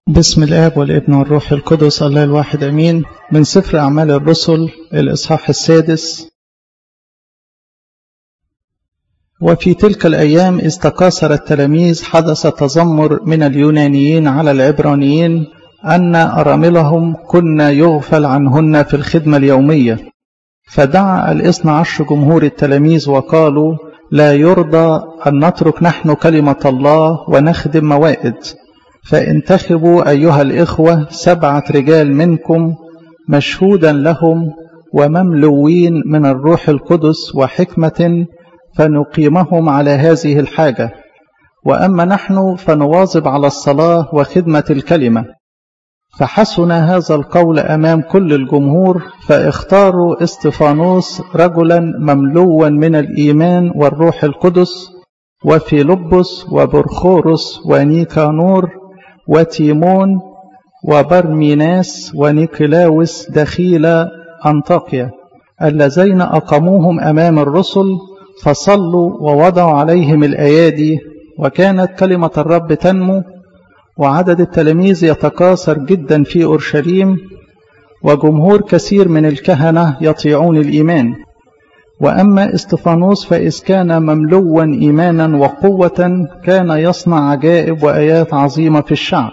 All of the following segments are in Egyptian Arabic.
بسم الآب والابن والروح القدس الله الواحد أمين من سفر أعمال الرسل الإصحاح السادس وفي تلك الأيام إذ تكاثر التلاميذ حدث تذمر من اليونانيين على العبرانيين أن أراملهم كنا يغفل عنهن في الخدمة اليومية فدعا الاثنى عشر جمهور التلاميذ وقالوا لا يرضى أن نترك نحن كلمة الله ونخدم موائد فانتخبوا أيها الإخوة سبعة رجال منكم مشهودا لهم ومملوين من الروح القدس وحكمة فنقيمهم على هذه الحاجة وأما نحن فنواظب على الصلاة وخدمة الكلمة فحسن هذا القول أمام كل الجمهور فاختاروا استفانوس رجلا مملوا من الإيمان والروح القدس وفيلبس وبرخورس ونيكانور وتيمون وبرميناس ونيكلاوس دخيل أنطاكيا اللذين أقاموهم أمام الرسل فصلوا ووضعوا عليهم الأيادي وكانت كلمة الرب تنمو وعدد التلاميذ يتكاثر جدا في أورشليم وجمهور كثير من الكهنة يطيعون الإيمان وأما استفانوس فإذ كان مملوا إيمانا وقوة كان يصنع عجائب وآيات عظيمة في الشعب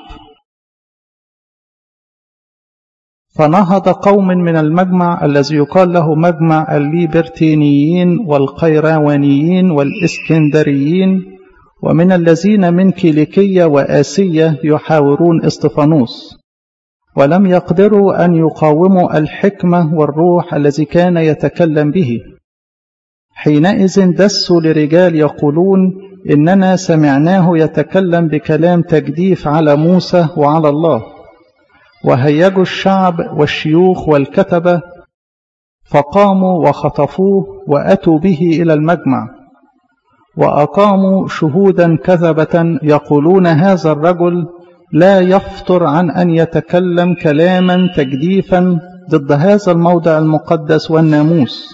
فنهض قوم من المجمع الذي يقال له مجمع الليبرتينيين والقيروانيين والإسكندريين ومن الذين من كيليكية وآسية يحاورون استفانوس ولم يقدروا أن يقاوموا الحكمة والروح الذي كان يتكلم به حينئذ دسوا لرجال يقولون إننا سمعناه يتكلم بكلام تجديف على موسى وعلى الله وهيجوا الشعب والشيوخ والكتبة فقاموا وخطفوه وأتوا به إلى المجمع وأقاموا شهودا كذبة يقولون هذا الرجل لا يفطر عن أن يتكلم كلاما تجديفا ضد هذا الموضع المقدس والناموس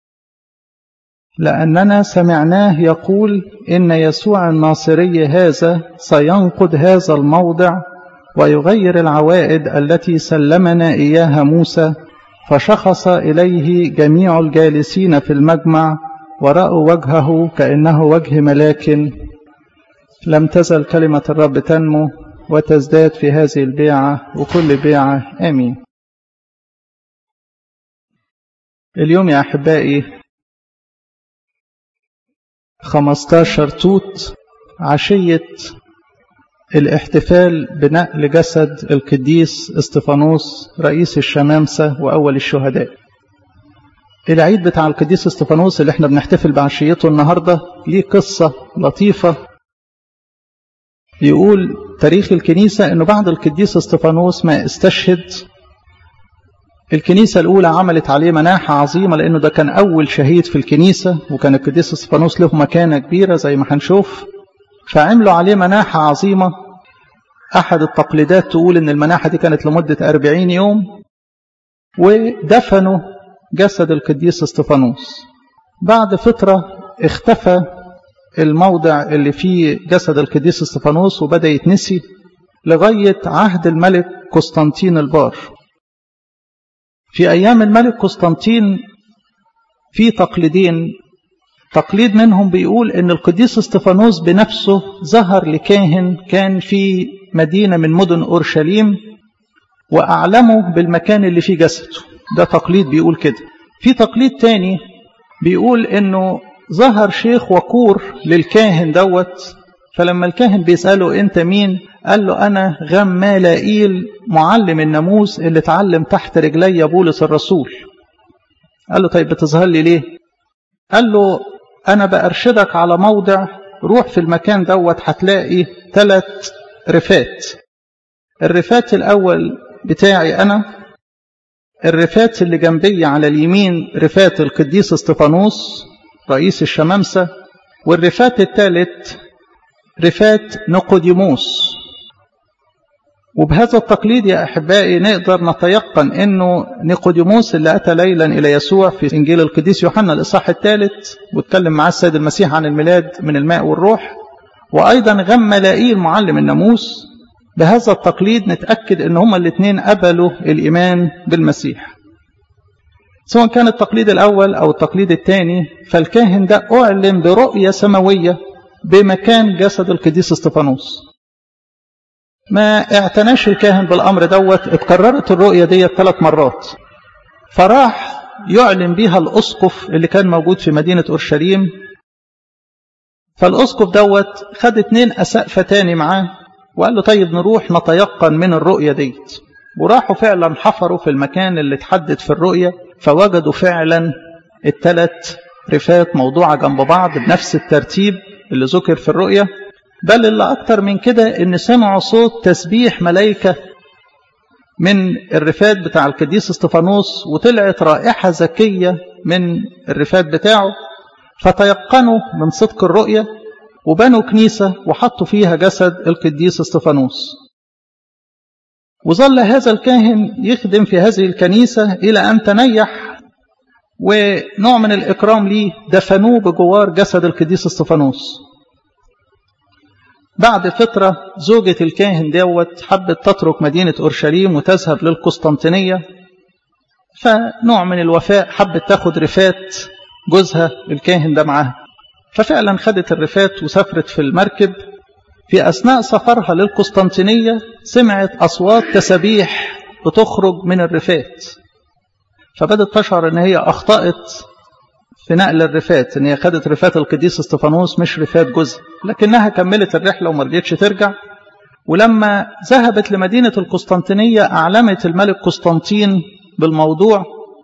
لأننا سمعناه يقول إن يسوع الناصري هذا سينقض هذا الموضع ويغير العوائد التي سلمنا إياها موسى فشخص إليه جميع الجالسين في المجمع ورأوا وجهه كأنه وجه ملاك لم تزل كلمة الرب تنمو وتزداد في هذه البيعة وكل بيعة آمين اليوم يا أحبائي 15 توت عشية الاحتفال بنقل جسد القديس استفانوس رئيس الشمامسة وأول الشهداء العيد بتاع القديس استفانوس اللي احنا بنحتفل بعشيته النهاردة ليه قصة لطيفة يقول تاريخ الكنيسة انه بعد القديس استفانوس ما استشهد الكنيسة الأولى عملت عليه مناحة عظيمة لأنه ده كان أول شهيد في الكنيسة وكان القديس استفانوس له مكانة كبيرة زي ما هنشوف فعملوا عليه مناحة عظيمة أحد التقليدات تقول إن المناحة دي كانت لمدة أربعين يوم ودفنوا جسد القديس استفانوس بعد فترة اختفى الموضع اللي فيه جسد القديس استفانوس وبدأ يتنسي لغاية عهد الملك قسطنطين البار في أيام الملك قسطنطين في تقليدين تقليد منهم بيقول ان القديس استفانوس بنفسه ظهر لكاهن كان في مدينة من مدن أورشليم وأعلمه بالمكان اللي فيه جسده ده تقليد بيقول كده في تقليد تاني بيقول انه ظهر شيخ وقور للكاهن دوت فلما الكاهن بيسأله انت مين قال له انا غمالائيل معلم الناموس اللي اتعلم تحت رجلي بولس الرسول قال له طيب بتظهر لي ليه قال له أنا بأرشدك على موضع روح في المكان دوت هتلاقي ثلاث رفات الرفات الأول بتاعي أنا الرفات اللي جنبي على اليمين رفات القديس استفانوس رئيس الشمامسة والرفات الثالث رفات نقوديموس وبهذا التقليد يا أحبائي نقدر نتيقن أنه نيقوديموس اللي أتى ليلا إلى يسوع في إنجيل القديس يوحنا الإصحاح الثالث واتكلم مع السيد المسيح عن الميلاد من الماء والروح وأيضا غملائيل معلم الناموس بهذا التقليد نتأكد ان هما الاثنين قبلوا الإيمان بالمسيح سواء كان التقليد الأول أو التقليد الثاني فالكاهن ده أعلن برؤية سماوية بمكان جسد القديس استفانوس ما اعتناش الكاهن بالأمر دوت اتكررت الرؤية دي ثلاث مرات فراح يعلن بها الأسقف اللي كان موجود في مدينة أورشليم فالأسقف دوت خد اتنين أسقفة تاني معاه وقال له طيب نروح نتيقن من الرؤية ديت وراحوا فعلا حفروا في المكان اللي اتحدد في الرؤية فوجدوا فعلا الثلاث رفات موضوعة جنب بعض بنفس الترتيب اللي ذكر في الرؤية بل اللي أكتر من كده إن سمعوا صوت تسبيح ملائكة من الرفات بتاع القديس استفانوس وطلعت رائحة زكية من الرفات بتاعه فتيقنوا من صدق الرؤية وبنوا كنيسة وحطوا فيها جسد القديس استفانوس وظل هذا الكاهن يخدم في هذه الكنيسة إلى أن تنيح ونوع من الإكرام ليه دفنوه بجوار جسد القديس استفانوس بعد فترة زوجة الكاهن دوت حبت تترك مدينة أورشليم وتذهب للقسطنطينية فنوع من الوفاء حبت تاخد رفات جوزها الكاهن ده معاها ففعلا خدت الرفات وسافرت في المركب في أثناء سفرها للقسطنطينية سمعت أصوات تسابيح بتخرج من الرفات فبدت تشعر ان هي أخطأت في نقل الرفات ان هي خدت رفات القديس استفانوس مش رفات جزء لكنها كملت الرحلة وما رضيتش ترجع ولما ذهبت لمدينة القسطنطينية أعلمت الملك قسطنطين بالموضوع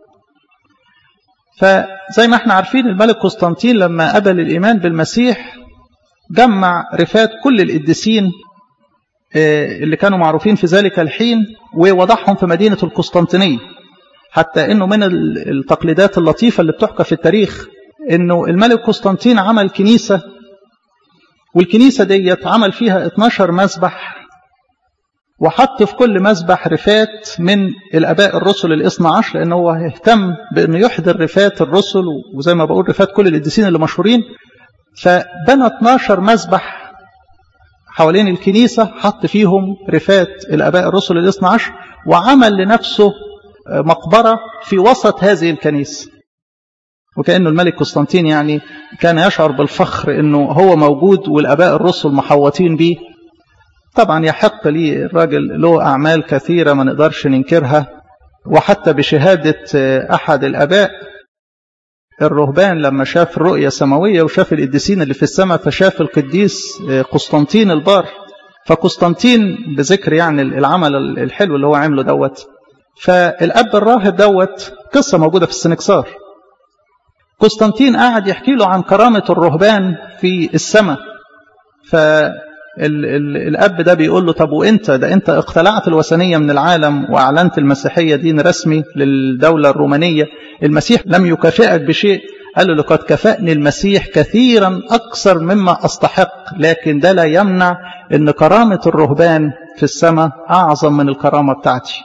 فزي ما احنا عارفين الملك قسطنطين لما قبل الإيمان بالمسيح جمع رفات كل القديسين اللي كانوا معروفين في ذلك الحين ووضعهم في مدينة القسطنطينية حتى انه من التقليدات اللطيفة اللي بتحكى في التاريخ انه الملك قسطنطين عمل كنيسة والكنيسة ديت عمل فيها 12 مسبح وحط في كل مسبح رفات من الاباء الرسل الاثنى عشر لانه هو اهتم بانه يحضر رفات الرسل وزي ما بقول رفات كل القديسين اللي مشهورين فبنى 12 مسبح حوالين الكنيسة حط فيهم رفات الاباء الرسل الاثنى عشر وعمل لنفسه مقبرة في وسط هذه الكنيسة وكأنه الملك قسطنطين يعني كان يشعر بالفخر أنه هو موجود والأباء الرسل محوطين به طبعا يحق لي الراجل له أعمال كثيرة ما نقدرش ننكرها وحتى بشهادة أحد الأباء الرهبان لما شاف الرؤية السماوية وشاف القديسين اللي في السماء فشاف القديس قسطنطين البار فقسطنطين بذكر يعني العمل الحلو اللي هو عمله دوت فالأب الراهب دوت قصة موجودة في السنكسار قسطنطين قاعد يحكي له عن كرامة الرهبان في السماء فالأب ده بيقول له طب وانت ده انت اقتلعت الوثنية من العالم وأعلنت المسيحية دين رسمي للدولة الرومانية المسيح لم يكافئك بشيء قال له لقد كفأني المسيح كثيرا أكثر مما أستحق لكن ده لا يمنع أن كرامة الرهبان في السماء أعظم من الكرامة بتاعتي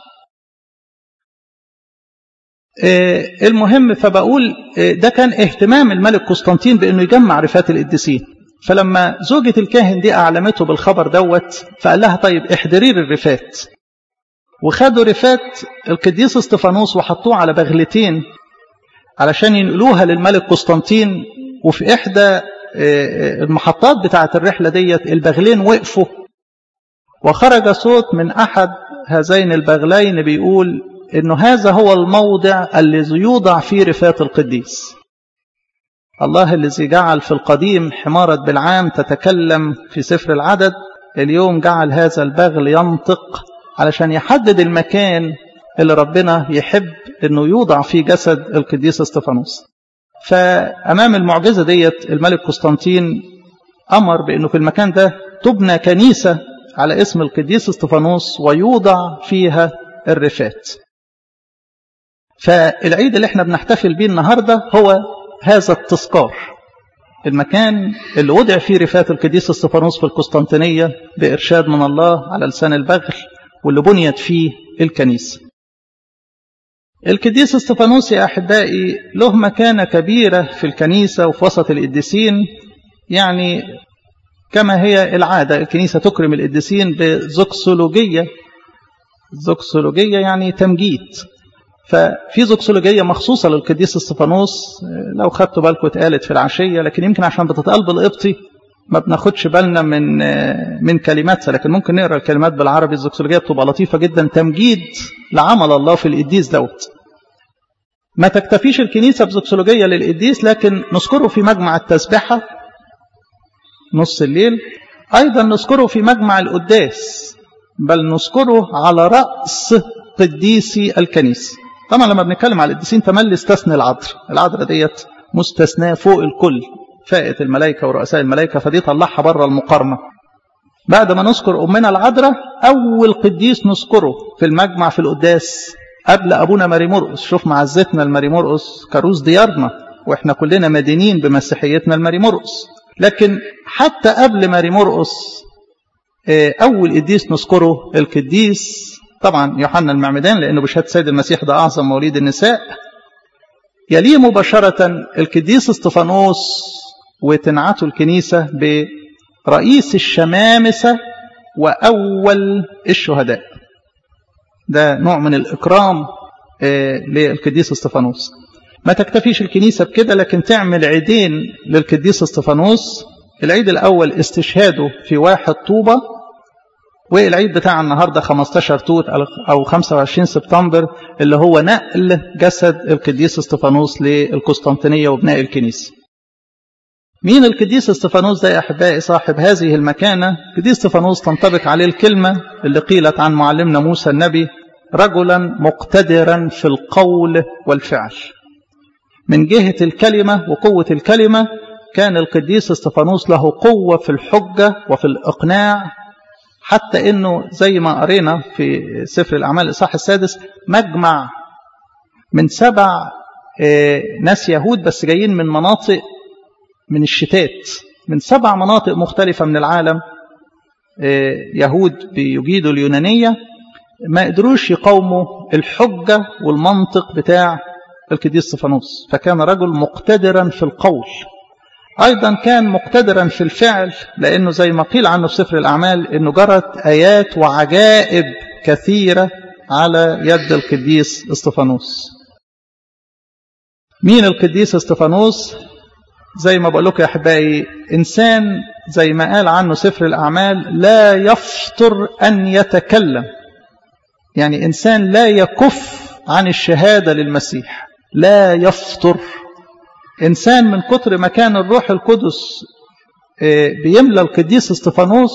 المهم فبقول ده كان اهتمام الملك قسطنطين بأنه يجمع رفات القديسين فلما زوجة الكاهن دي أعلمته بالخبر دوت فقال لها طيب احضري الرفات وخدوا رفات القديس استفانوس وحطوه على بغلتين علشان ينقلوها للملك قسطنطين وفي إحدى المحطات بتاعة الرحلة ديت البغلين وقفوا وخرج صوت من أحد هذين البغلين بيقول انه هذا هو الموضع الذي يوضع فيه رفات القديس الله الذي جعل في القديم حمارة بالعام تتكلم في سفر العدد اليوم جعل هذا البغل ينطق علشان يحدد المكان اللي ربنا يحب انه يوضع فيه جسد القديس استفانوس فامام المعجزة ديت الملك قسطنطين امر بانه في المكان ده تبنى كنيسة على اسم القديس استفانوس ويوضع فيها الرفات فالعيد اللي احنا بنحتفل بيه النهاردة هو هذا التذكار المكان اللي وضع فيه رفات القديس استفانوس في القسطنطينية بإرشاد من الله على لسان البغل واللي بنيت فيه الكنيسة القديس استفانوس يا أحبائي له مكانة كبيرة في الكنيسة وفي وسط القديسين يعني كما هي العادة الكنيسة تكرم القديسين بزوكسولوجية زوكسولوجية يعني تمجيد ففي زوكسولوجية مخصوصة للقديس استفانوس لو خدتوا بالكم اتقالت في العشية لكن يمكن عشان بتتقال بالقبطي ما بناخدش بالنا من من كلماتها لكن ممكن نقرا الكلمات بالعربي الزوكسولوجية بتبقى لطيفة جدا تمجيد لعمل الله في القديس دوت ما تكتفيش الكنيسة بزوكسولوجية للقديس لكن نذكره في مجمع التسبحة نص الليل أيضا نذكره في مجمع القداس بل نذكره على رأس قديسي الكنيسة طبعا لما بنتكلم على القديسين تملي استثنى العذر العذراء ديت مستثناه فوق الكل فائت الملائكة ورؤساء الملائكة فدي طلعها بره المقارنة بعد ما نذكر أمنا العذراء أول قديس نذكره في المجمع في القداس قبل أبونا ماري مرقس شوف معزتنا الماري مرقس كروس ديارنا وإحنا كلنا مدينين بمسيحيتنا الماري مرقس لكن حتى قبل ماري مرقس أول قديس نذكره القديس طبعا يوحنا المعمدان لأنه بشهادة سيد المسيح ده أعظم مواليد النساء يليه مباشرة القديس استفانوس وتنعته الكنيسة برئيس الشمامسة وأول الشهداء ده نوع من الإكرام للقديس استفانوس ما تكتفيش الكنيسة بكده لكن تعمل عيدين للقديس استفانوس العيد الأول استشهاده في واحد طوبة والعيد بتاع النهاردة 15 توت أو 25 سبتمبر اللي هو نقل جسد القديس استفانوس للقسطنطينية وبناء الكنيسة مين القديس استفانوس ده يا أحبائي صاحب هذه المكانة القديس استفانوس تنطبق عليه الكلمة اللي قيلت عن معلمنا موسى النبي رجلا مقتدرا في القول والفعل من جهة الكلمة وقوة الكلمة كان القديس استفانوس له قوة في الحجة وفي الإقناع حتى انه زي ما قرينا في سفر الاعمال الاصحاح السادس مجمع من سبع ناس يهود بس جايين من مناطق من الشتات من سبع مناطق مختلفة من العالم يهود بيجيدوا اليونانية ما قدروش يقاوموا الحجة والمنطق بتاع القديس استفانوس فكان رجل مقتدرا في القول أيضا كان مقتدرا في الفعل لأنه زي ما قيل عنه في سفر الأعمال أنه جرت آيات وعجائب كثيرة على يد القديس استفانوس مين القديس استفانوس زي ما بقول لكم يا أحبائي إنسان زي ما قال عنه سفر الأعمال لا يفطر أن يتكلم يعني إنسان لا يكف عن الشهادة للمسيح لا يفطر إنسان من كتر ما كان الروح القدس بيملى القديس استفانوس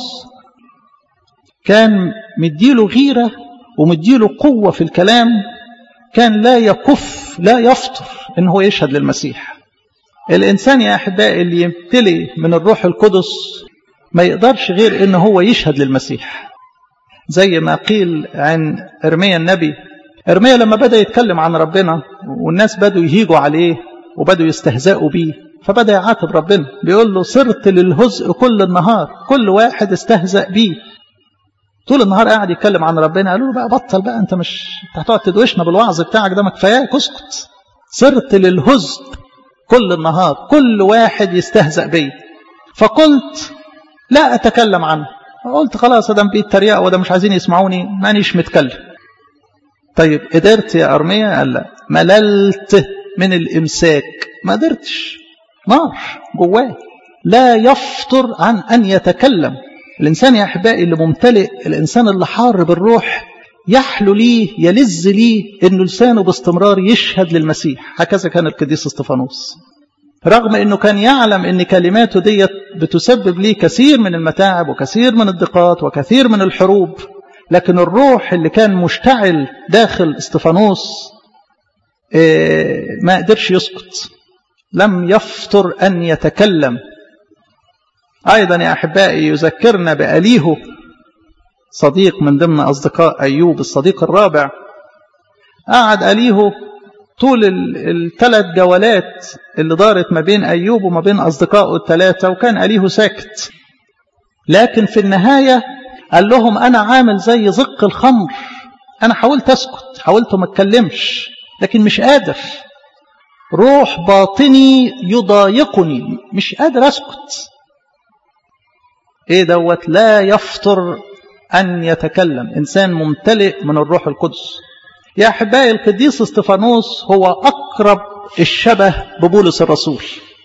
كان مديله غيرة ومديله قوة في الكلام كان لا يكف لا يفطر إن هو يشهد للمسيح الإنسان يا أحبائي اللي يمتلي من الروح القدس ما يقدرش غير إن هو يشهد للمسيح زي ما قيل عن إرميا النبي إرميا لما بدأ يتكلم عن ربنا والناس بدوا يهيجوا عليه وبدوا يستهزئوا بيه فبدأ يعاتب ربنا بيقول له صرت للهزء كل النهار كل واحد استهزأ بيه طول النهار قاعد يتكلم عن ربنا قالوا له بقى بطل بقى انت مش انت هتقعد تدوشنا بالوعظ بتاعك ده ما كفاياك اسكت صرت للهزء كل النهار كل واحد يستهزأ بيه فقلت لا أتكلم عنه قلت خلاص ادم بيتريقوا وده مش عايزين يسمعوني مانيش متكلم طيب قدرت يا أرمية قال لا مللت من الإمساك ما قدرتش نار جواه لا يفطر عن أن يتكلم الإنسان يا أحبائي اللي ممتلئ الإنسان اللي حار بالروح يحلو ليه يلز ليه أنه لسانه باستمرار يشهد للمسيح هكذا كان القديس استفانوس رغم أنه كان يعلم أن كلماته ديت بتسبب ليه كثير من المتاعب وكثير من الضيقات وكثير من الحروب لكن الروح اللي كان مشتعل داخل استفانوس ما قدرش يسكت لم يفطر أن يتكلم أيضا يا أحبائي يذكرنا بأليه صديق من ضمن أصدقاء أيوب الصديق الرابع قعد أليه طول الثلاث جولات اللي دارت ما بين أيوب وما بين أصدقائه الثلاثة وكان أليه ساكت لكن في النهاية قال لهم أنا عامل زي زق الخمر أنا حاولت أسكت حاولت ما أتكلمش لكن مش قادر روح باطني يضايقني مش قادر أسكت ايه دوت لا يفطر أن يتكلم إنسان ممتلئ من الروح القدس يا أحبائي القديس استفانوس هو أقرب الشبه ببولس الرسول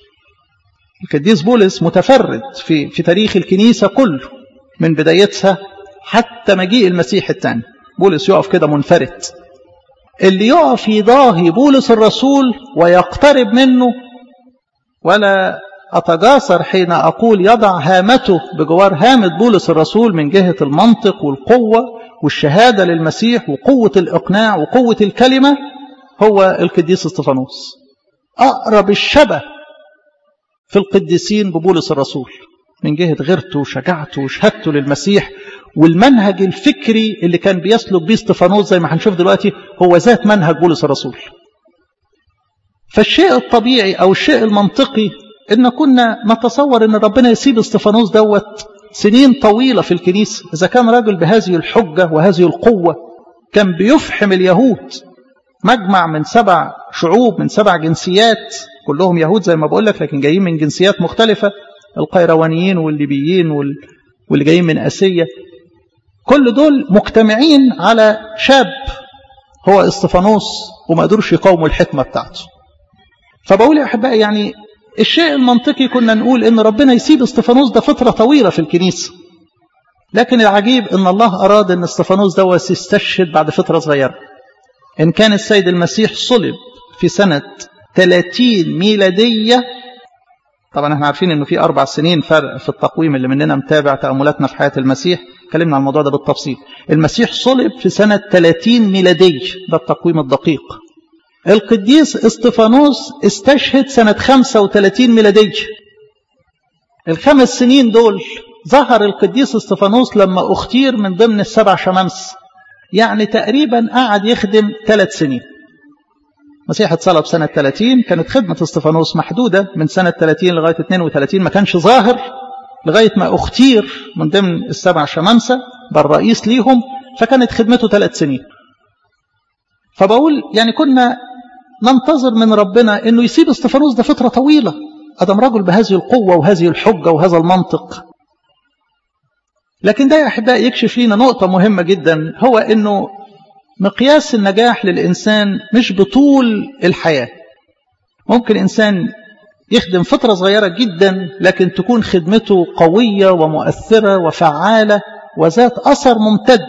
القديس بولس متفرد في, في تاريخ الكنيسة كله من بدايتها حتى مجيء المسيح الثاني بولس يقف كده منفرد اللي يقف يضاهي بولس الرسول ويقترب منه ولا أتجاسر حين أقول يضع هامته بجوار هامة بولس الرسول من جهة المنطق والقوة والشهادة للمسيح وقوة الإقناع وقوة الكلمة هو القديس استفانوس أقرب الشبه في القديسين ببولس الرسول من جهة غيرته وشجاعته وشهادته للمسيح والمنهج الفكري اللي كان بيسلك بيه استفانوس زي ما هنشوف دلوقتي هو ذات منهج بولس الرسول فالشيء الطبيعي أو الشيء المنطقي إن كنا نتصور إن ربنا يسيب استفانوس دوت سنين طويلة في الكنيسة إذا كان راجل بهذه الحجة وهذه القوة كان بيفحم اليهود مجمع من سبع شعوب من سبع جنسيات كلهم يهود زي ما بقول لك لكن جايين من جنسيات مختلفة القيروانيين والليبيين واللي جايين من آسيا كل دول مجتمعين على شاب هو استفانوس وما قدروش يقاوموا الحكمة بتاعته فبقول يا أحبائي يعني الشيء المنطقي كنا نقول ان ربنا يسيب استفانوس ده فترة طويلة في الكنيسة لكن العجيب ان الله اراد ان استفانوس ده يستشهد بعد فترة صغيرة ان كان السيد المسيح صلب في سنة 30 ميلادية طبعا احنا عارفين انه في اربع سنين فرق في التقويم اللي مننا متابع تأملاتنا في حياة المسيح اتكلمنا عن الموضوع ده بالتفصيل المسيح صلب في سنة 30 ميلادية ده التقويم الدقيق القديس استفانوس استشهد سنة 35 ميلادية الخمس سنين دول ظهر القديس استفانوس لما اختير من ضمن السبع شمامس يعني تقريبا قعد يخدم ثلاث سنين مسيح اتصلب سنة 30 كانت خدمة استفانوس محدودة من سنة 30 لغاية 32 ما كانش ظاهر لغاية ما اختير من ضمن السبع شمامسة بالرئيس ليهم فكانت خدمته ثلاث سنين فبقول يعني كنا ننتظر من ربنا انه يسيب استفانوس ده فترة طويلة ادم رجل بهذه القوة وهذه الحجة وهذا المنطق لكن ده يا احبائي يكشف لنا نقطة مهمة جدا هو انه مقياس النجاح للإنسان مش بطول الحياة ممكن إنسان يخدم فترة صغيرة جدا لكن تكون خدمته قوية ومؤثرة وفعالة وذات أثر ممتد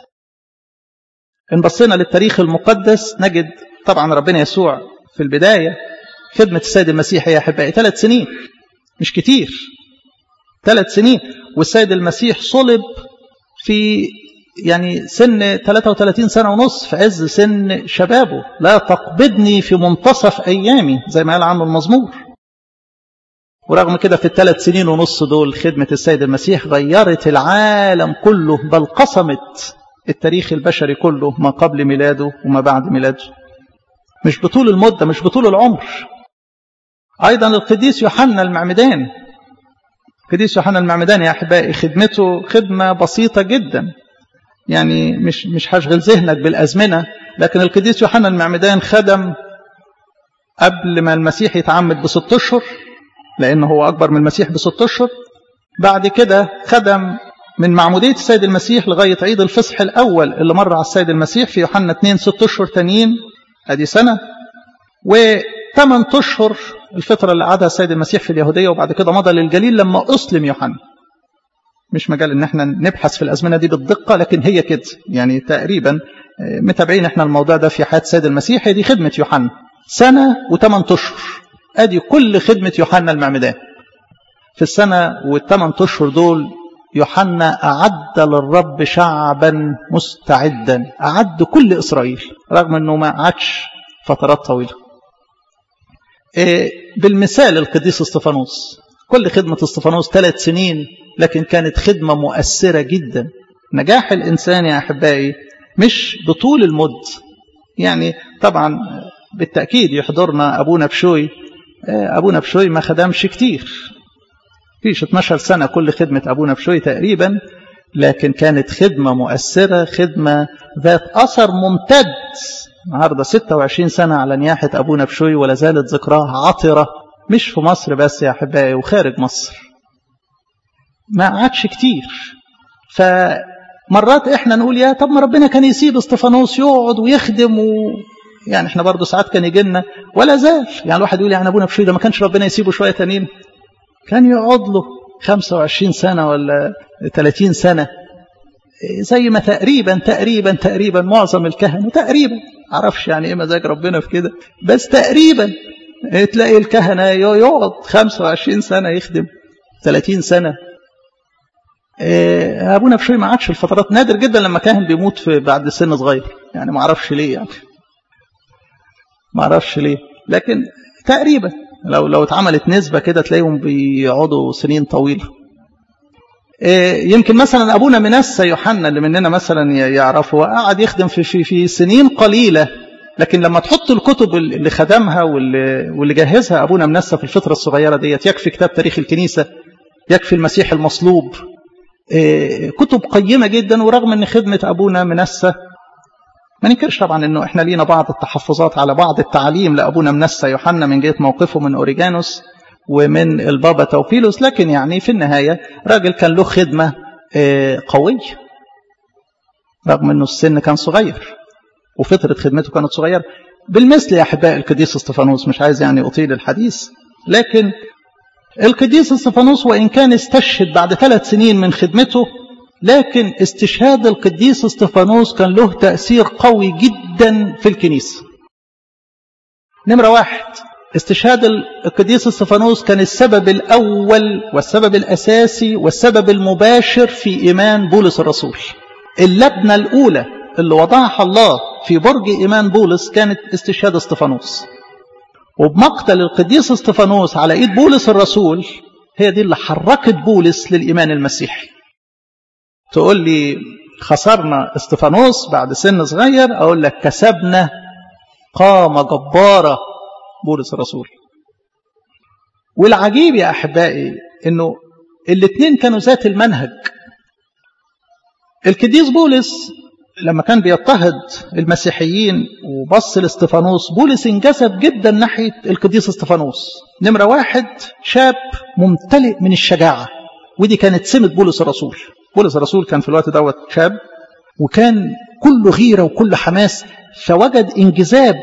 إن بصينا للتاريخ المقدس نجد طبعا ربنا يسوع في البداية خدمة السيد المسيح يا أحبائي ثلاث سنين مش كتير ثلاث سنين والسيد المسيح صلب في يعني سن 33 سنة ونص في عز سن شبابه لا تقبضني في منتصف أيامي زي ما قال عنه المزمور ورغم كده في الثلاث سنين ونص دول خدمة السيد المسيح غيرت العالم كله بل قسمت التاريخ البشري كله ما قبل ميلاده وما بعد ميلاده مش بطول المدة مش بطول العمر أيضا القديس يوحنا المعمدان القديس يوحنا المعمدان يا أحبائي خدمته خدمة بسيطة جدا يعني مش مش هشغل ذهنك بالأزمنة لكن القديس يوحنا المعمدان خدم قبل ما المسيح يتعمد بست أشهر لأنه هو أكبر من المسيح بست أشهر بعد كده خدم من معمودية السيد المسيح لغاية عيد الفصح الأول اللي مر على السيد المسيح في يوحنا 2 ست أشهر تانيين أدي سنة وثمان أشهر الفترة اللي قعدها السيد المسيح في اليهودية وبعد كده مضى للجليل لما أسلم يوحنا مش مجال ان احنا نبحث في الازمنه دي بالدقه لكن هي كده يعني تقريبا متابعين احنا الموضوع ده في حياه السيد المسيح هي دي خدمه يوحنا سنه وثمان اشهر ادي كل خدمه يوحنا المعمدان في السنه والثمان اشهر دول يوحنا اعد للرب شعبا مستعدا اعد كل اسرائيل رغم انه ما قعدش فترات طويله بالمثال القديس استفانوس كل خدمة استفانوس ثلاث سنين لكن كانت خدمة مؤثرة جدا نجاح الإنسان يا أحبائي مش بطول المد يعني طبعا بالتأكيد يحضرنا أبونا بشوي أبونا بشوي ما خدمش كتير فيش 12 سنة كل خدمة أبونا بشوي تقريبا لكن كانت خدمة مؤثرة خدمة ذات أثر ممتد النهاردة 26 سنة على نياحة أبونا بشوي ولا زالت ذكراه عطرة مش في مصر بس يا أحبائي وخارج مصر ما قعدش كتير فمرات احنا نقول يا طب ما ربنا كان يسيب استفانوس يقعد ويخدم و... يعني احنا برضه ساعات كان يجي لنا ولا زال يعني الواحد يقول يعني ابونا بشوي ده ما كانش ربنا يسيبه شويه تانيين كان يقعد له 25 سنه ولا 30 سنه زي ما تقريبا تقريبا تقريبا معظم الكهنه تقريبا معرفش يعني ايه مزاج ربنا في كده بس تقريبا تلاقي الكهنه يقعد 25 سنه يخدم 30 سنه ابونا بشوي ما عادش الفترات نادر جدا لما كاهن بيموت في بعد سن صغير يعني ما اعرفش ليه يعني ما اعرفش ليه لكن تقريبا لو لو اتعملت نسبه كده تلاقيهم بيقعدوا سنين طويله يمكن مثلا ابونا منسى يوحنا اللي مننا مثلا يعرفه قعد يخدم في في في سنين قليله لكن لما تحط الكتب اللي خدمها واللي, واللي جهزها ابونا منسى في الفتره الصغيره ديت يكفي كتاب تاريخ الكنيسه يكفي المسيح المصلوب كتب قيمه جدا ورغم ان خدمه ابونا منسى ما ننكرش طبعا انه احنا لينا بعض التحفظات على بعض التعليم لابونا منسى يوحنا من جهه موقفه من اوريجانوس ومن البابا توفيلوس لكن يعني في النهايه راجل كان له خدمه قويه رغم انه السن كان صغير وفتره خدمته كانت صغيره بالمثل يا احبائي القديس استفانوس مش عايز يعني اطيل الحديث لكن القديس استفانوس وان كان استشهد بعد ثلاث سنين من خدمته لكن استشهاد القديس استفانوس كان له تأثير قوي جدا في الكنيسة نمرة واحد استشهاد القديس استفانوس كان السبب الأول والسبب الأساسي والسبب المباشر في إيمان بولس الرسول اللبنة الأولى اللي وضعها الله في برج إيمان بولس كانت استشهاد استفانوس وبمقتل القديس استفانوس على إيد بولس الرسول هي دي اللي حركت بولس للإيمان المسيحي تقول لي خسرنا استفانوس بعد سن صغير اقول لك كسبنا قامه جباره بولس الرسول والعجيب يا احبائي انه الاثنين كانوا ذات المنهج القديس بولس لما كان بيضطهد المسيحيين وبص لاستفانوس بولس انجذب جدا ناحيه القديس استفانوس نمره واحد شاب ممتلئ من الشجاعه ودي كانت سمه بولس الرسول بولس الرسول كان في الوقت دوت شاب وكان كله غيرة وكل حماس فوجد انجذاب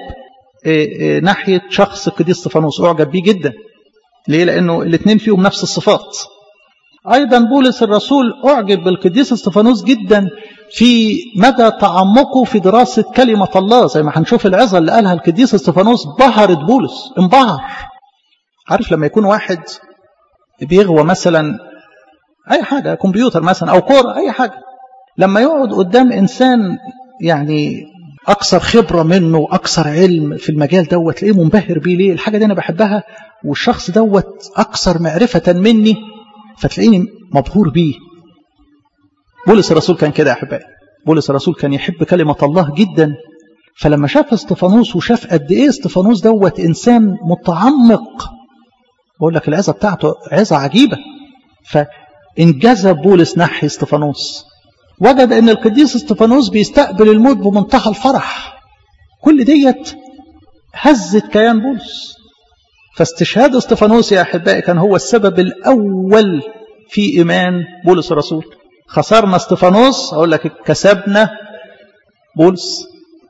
ناحية شخص القديس استفانوس أعجب بيه جدا ليه؟ لأنه الاثنين فيهم نفس الصفات أيضا بولس الرسول أعجب بالقديس استفانوس جدا في مدى تعمقه في دراسة كلمة الله زي ما هنشوف العظة اللي قالها القديس استفانوس بهرت بولس انبهر عارف لما يكون واحد بيغوى مثلا اي حاجه كمبيوتر مثلا او كوره اي حاجه لما يقعد قدام انسان يعني اكثر خبره منه اكثر علم في المجال دوت تلاقيه منبهر بيه ليه الحاجه دي انا بحبها والشخص دوت اكثر معرفه مني فتلاقيني مبهور بيه بولس الرسول كان كده يا احبائي بولس الرسول كان يحب كلمه الله جدا فلما شاف استفانوس وشاف قد ايه استفانوس دوت انسان متعمق بقول لك العظه بتاعته عظه عجيبه ف انجذب بولس ناحية استفانوس وجد ان القديس استفانوس بيستقبل الموت بمنتهى الفرح كل ديت هزت كيان بولس فاستشهاد استفانوس يا احبائي كان هو السبب الاول في ايمان بولس الرسول خسرنا استفانوس اقول لك كسبنا بولس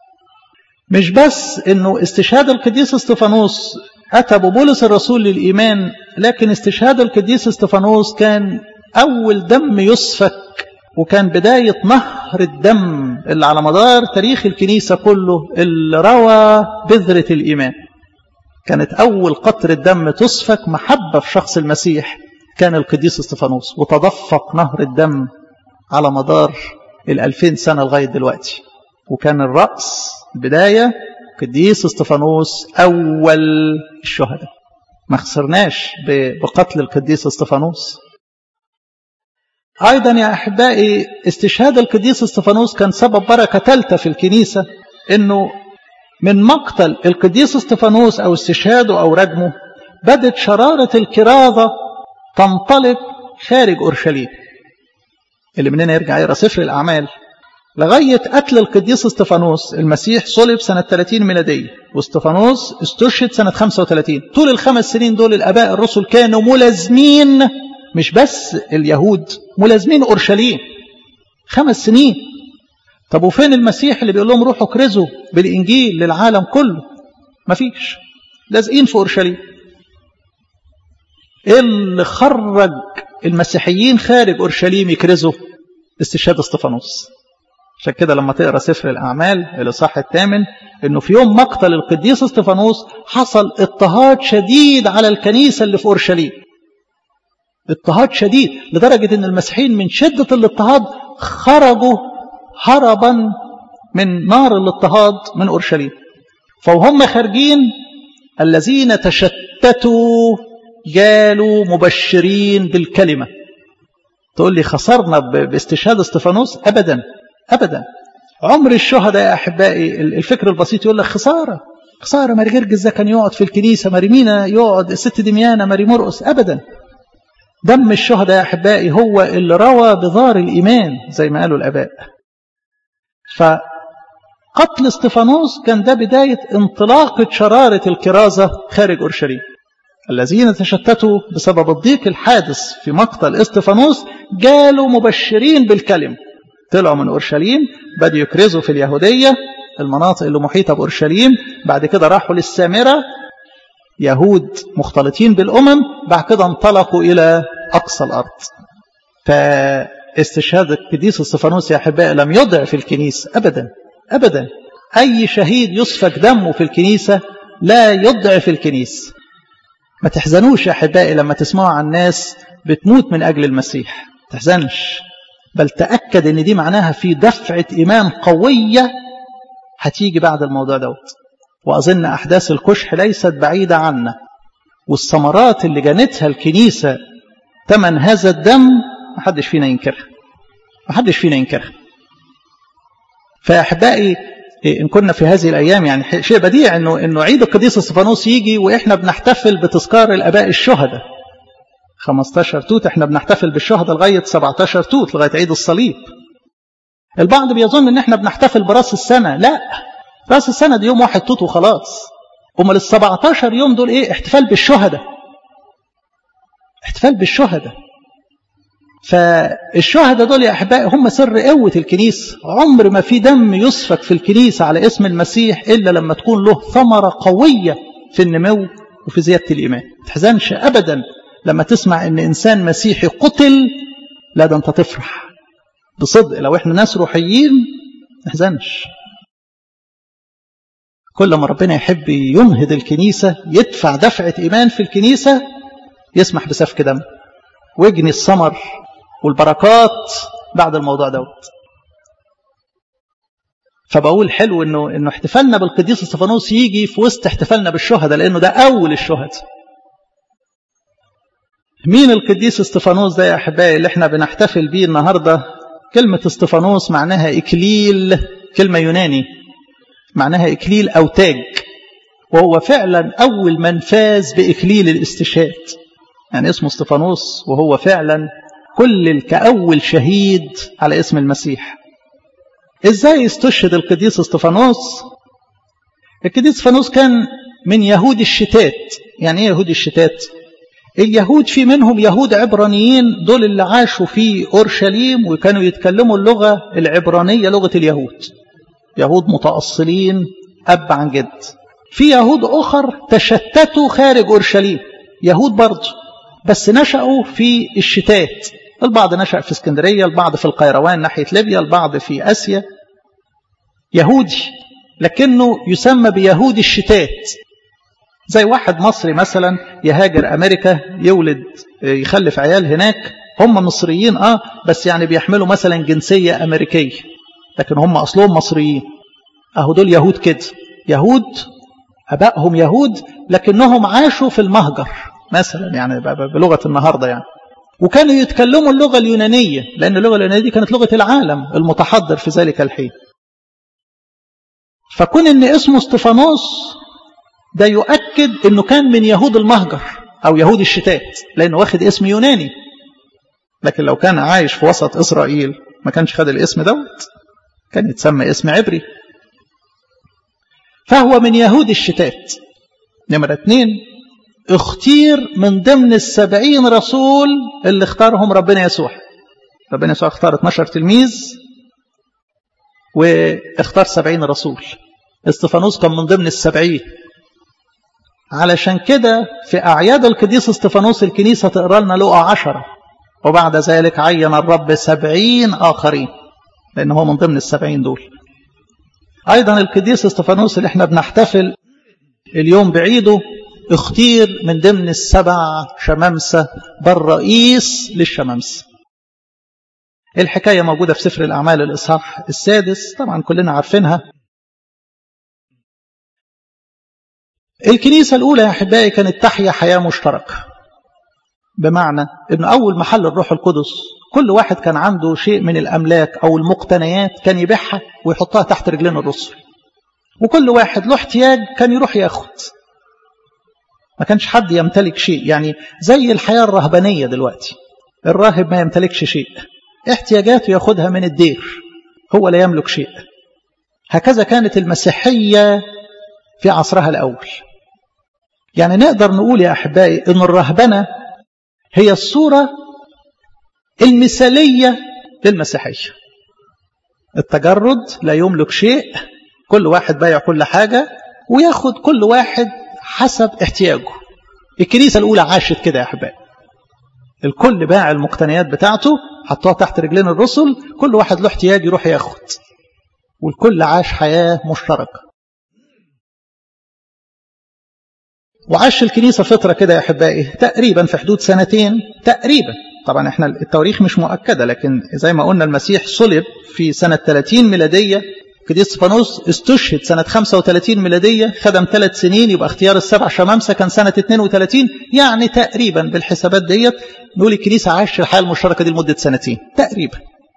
مش بس انه استشهاد القديس استفانوس اتى بولس الرسول للايمان لكن استشهاد القديس استفانوس كان أول دم يسفك وكان بداية نهر الدم اللي على مدار تاريخ الكنيسة كله اللي روى بذرة الإيمان كانت أول قطرة دم تسفك محبة في شخص المسيح كان القديس استفانوس وتدفق نهر الدم على مدار الألفين سنة لغاية دلوقتي وكان الرأس البداية قديس استفانوس أول الشهداء ما خسرناش بقتل القديس استفانوس أيضا يا أحبائي استشهاد القديس استفانوس كان سبب بركة ثالثة في الكنيسة إنه من مقتل القديس استفانوس أو استشهاده أو رجمه بدت شرارة الكراظة تنطلق خارج أورشليم اللي مننا يرجع يقرا سفر الأعمال لغاية قتل القديس استفانوس المسيح صلب سنة 30 ميلادية واستفانوس استشهد سنة 35 طول الخمس سنين دول الآباء الرسل كانوا ملازمين مش بس اليهود ملازمين أورشليم خمس سنين طب وفين المسيح اللي بيقول لهم روحوا كرزوا بالإنجيل للعالم كله مفيش لازقين في أورشليم ايه اللي خرج المسيحيين خارج أورشليم يكرزوا استشهاد استفانوس عشان كده لما تقرا سفر الأعمال الإصحاح الثامن إنه في يوم مقتل القديس استفانوس حصل اضطهاد شديد على الكنيسة اللي في أورشليم اضطهاد شديد لدرجة إن المسيحيين من شدة الاضطهاد خرجوا هربا من نار الاضطهاد من أورشليم فوهم خارجين الذين تشتتوا جالوا مبشرين بالكلمة تقول لي خسرنا باستشهاد استفانوس أبدا أبدا عمر الشهداء يا أحبائي الفكر البسيط يقول لك خسارة خسارة ماري جرجس ده كان يقعد في الكنيسة ماري مينا يقعد الست دميانة ماري مرقس أبدا دم الشهداء يا أحبائي هو اللي روى بذار الإيمان زي ما قالوا الآباء فقتل استفانوس كان ده بداية انطلاقة شرارة الكرازة خارج أورشليم الذين تشتتوا بسبب الضيق الحادث في مقتل استفانوس جالوا مبشرين بالكلمة طلعوا من أورشليم بدأوا يكرزوا في اليهودية المناطق اللي محيطة بأورشليم بعد كده راحوا للسامرة يهود مختلطين بالأمم بعد كده انطلقوا إلى أقصى الأرض فاستشهاد القديس استفانوس يا أحبائي لم يضعف الكنيسة أبدا أبدا أي شهيد يسفك دمه في الكنيسة لا يضعف الكنيسة ما تحزنوش يا أحبائي لما تسمعوا عن ناس بتموت من أجل المسيح تحزنش بل تأكد ان دي معناها في دفعة إيمان قوية هتيجي بعد الموضوع دوت وأظن أحداث الكشح ليست بعيدة عنا والثمرات اللي جنتها الكنيسة تمن هذا الدم محدش فينا ينكرها محدش فينا ينكرها فأحبائي إن كنا في هذه الأيام يعني شيء بديع إنه إنه عيد القديس استفانوس يجي وإحنا بنحتفل بتذكار الآباء الشهداء 15 توت احنا بنحتفل بالشهداء لغاية 17 توت لغاية عيد الصليب البعض بيظن ان احنا بنحتفل براس السنة لا راس السنة دي يوم واحد توت وخلاص امال ال 17 يوم دول ايه احتفال بالشهداء احتفال بالشهداء فالشهداء دول يا احبائي هم سر قوة الكنيسة عمر ما في دم يسفك في الكنيسة على اسم المسيح الا لما تكون له ثمرة قوية في النمو وفي زيادة الايمان ما تحزنش ابدا لما تسمع ان انسان مسيحي قتل لا ده انت تفرح بصدق لو احنا ناس روحيين ما نحزنش كل ما ربنا يحب ينهض الكنيسة يدفع دفعة إيمان في الكنيسة يسمح بسفك دم ويجني الثمر والبركات بعد الموضوع دوت فبقول حلو انه انه احتفالنا بالقديس استفانوس يجي في وسط احتفالنا بالشهداء لانه ده اول الشهداء مين القديس استفانوس ده يا احبائي اللي احنا بنحتفل بيه النهارده كلمه استفانوس معناها اكليل كلمه يوناني معناها اكليل او تاج وهو فعلا اول من فاز باكليل الاستشهاد يعني اسمه استفانوس وهو فعلا كل كاول شهيد على اسم المسيح ازاي استشهد القديس استفانوس القديس استفانوس كان من يهود الشتات يعني ايه يهود الشتات اليهود في منهم يهود عبرانيين دول اللي عاشوا في أورشليم وكانوا يتكلموا اللغة العبرانية لغة اليهود يهود متأصلين أب عن جد في يهود أخر تشتتوا خارج أورشليم يهود برضه بس نشأوا في الشتات البعض نشأ في اسكندرية البعض في القيروان ناحية ليبيا البعض في آسيا يهودي لكنه يسمى بيهود الشتات زي واحد مصري مثلا يهاجر أمريكا يولد يخلف عيال هناك هم مصريين آه بس يعني بيحملوا مثلا جنسية أمريكية لكن هم أصلهم مصريين أهو دول يهود كده يهود أبائهم يهود لكنهم عاشوا في المهجر مثلا يعني بلغة النهاردة يعني وكانوا يتكلموا اللغة اليونانية لأن اللغة اليونانية دي كانت لغة العالم المتحضر في ذلك الحين فكون ان اسمه استفانوس ده يؤكد انه كان من يهود المهجر او يهود الشتات لانه واخد اسم يوناني لكن لو كان عايش في وسط اسرائيل ما كانش خد الاسم دوت كان يتسمى اسم عبري فهو من يهود الشتات نمرة اتنين اختير من ضمن السبعين رسول اللي اختارهم ربنا يسوع ربنا يسوع اختار 12 تلميذ واختار سبعين رسول استفانوس كان من ضمن السبعين علشان كده في أعياد القديس استفانوس الكنيسة تقرأ لنا لقى عشرة وبعد ذلك عين الرب سبعين آخرين لأن هو من ضمن السبعين دول أيضا القديس استفانوس اللي احنا بنحتفل اليوم بعيده اختير من ضمن السبع شمامسة بل رئيس للشمامسة الحكاية موجودة في سفر الأعمال الإصحاح السادس طبعا كلنا عارفينها الكنيسة الأولى يا أحبائي كانت تحيا حياة مشتركة بمعنى أن أول محل الروح القدس كل واحد كان عنده شيء من الأملاك أو المقتنيات كان يبيعها ويحطها تحت رجلين الرسل وكل واحد له احتياج كان يروح ياخد ما كانش حد يمتلك شيء يعني زي الحياة الرهبانية دلوقتي الراهب ما يمتلكش شيء احتياجاته ياخدها من الدير هو لا يملك شيء هكذا كانت المسيحية في عصرها الأول يعني نقدر نقول يا أحبائي أن الرهبنة هي الصورة المثالية للمسيحية التجرد لا يملك شيء كل واحد بايع كل حاجة وياخد كل واحد حسب احتياجه الكنيسة الأولى عاشت كده يا أحبائي الكل باع المقتنيات بتاعته حطوها تحت رجلين الرسل كل واحد له احتياج يروح ياخد والكل عاش حياة مشتركة وعاش الكنيسة فترة كده يا أحبائي تقريبا في حدود سنتين تقريبا طبعا احنا التواريخ مش مؤكدة لكن زي ما قلنا المسيح صلب في سنة 30 ميلادية قديس سفانوس استشهد سنة 35 ميلادية خدم ثلاث سنين يبقى اختيار السبع شمامسة كان سنة 32 يعني تقريبا بالحسابات ديت نقول الكنيسة عاش الحياة المشتركة دي لمدة سنتين تقريبا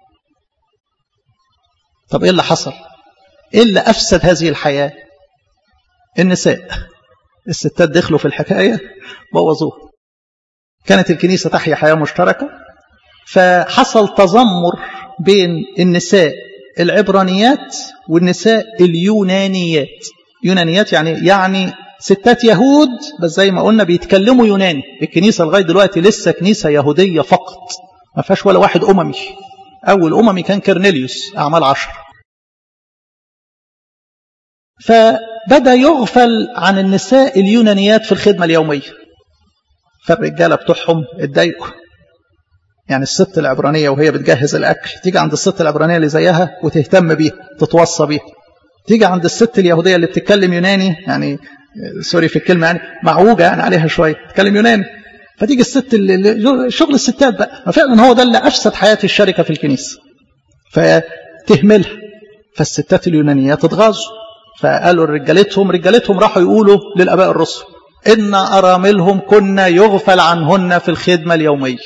طب ايه اللي حصل ايه اللي افسد هذه الحياة النساء الستات دخلوا في الحكاية بوظوها كانت الكنيسة تحيا حياة مشتركة فحصل تذمر بين النساء العبرانيات والنساء اليونانيات يونانيات يعني يعني ستات يهود بس زي ما قلنا بيتكلموا يوناني الكنيسة لغاية دلوقتي لسه كنيسة يهودية فقط ما فيهاش ولا واحد أممي أول أممي كان كرنيليوس أعمال عشر فبدأ يغفل عن النساء اليونانيات في الخدمة اليومية فالرجالة بتوعهم اتضايقوا يعني الست العبرانية وهي بتجهز الأكل تيجي عند الست العبرانية اللي زيها وتهتم بيها تتوصى بيها تيجي عند الست اليهودية اللي بتتكلم يوناني يعني سوري في الكلمة يعني معوجة يعني عليها شوية تتكلم يوناني فتيجي الست اللي شغل الستات بقى فعلا هو ده اللي أفسد حياة الشركة في الكنيسة فتهملها فالستات اليونانيات اتغاظوا فقالوا رجالتهم رجالتهم راحوا يقولوا للآباء الرسل إن أراملهم كنا يغفل عنهن في الخدمة اليومية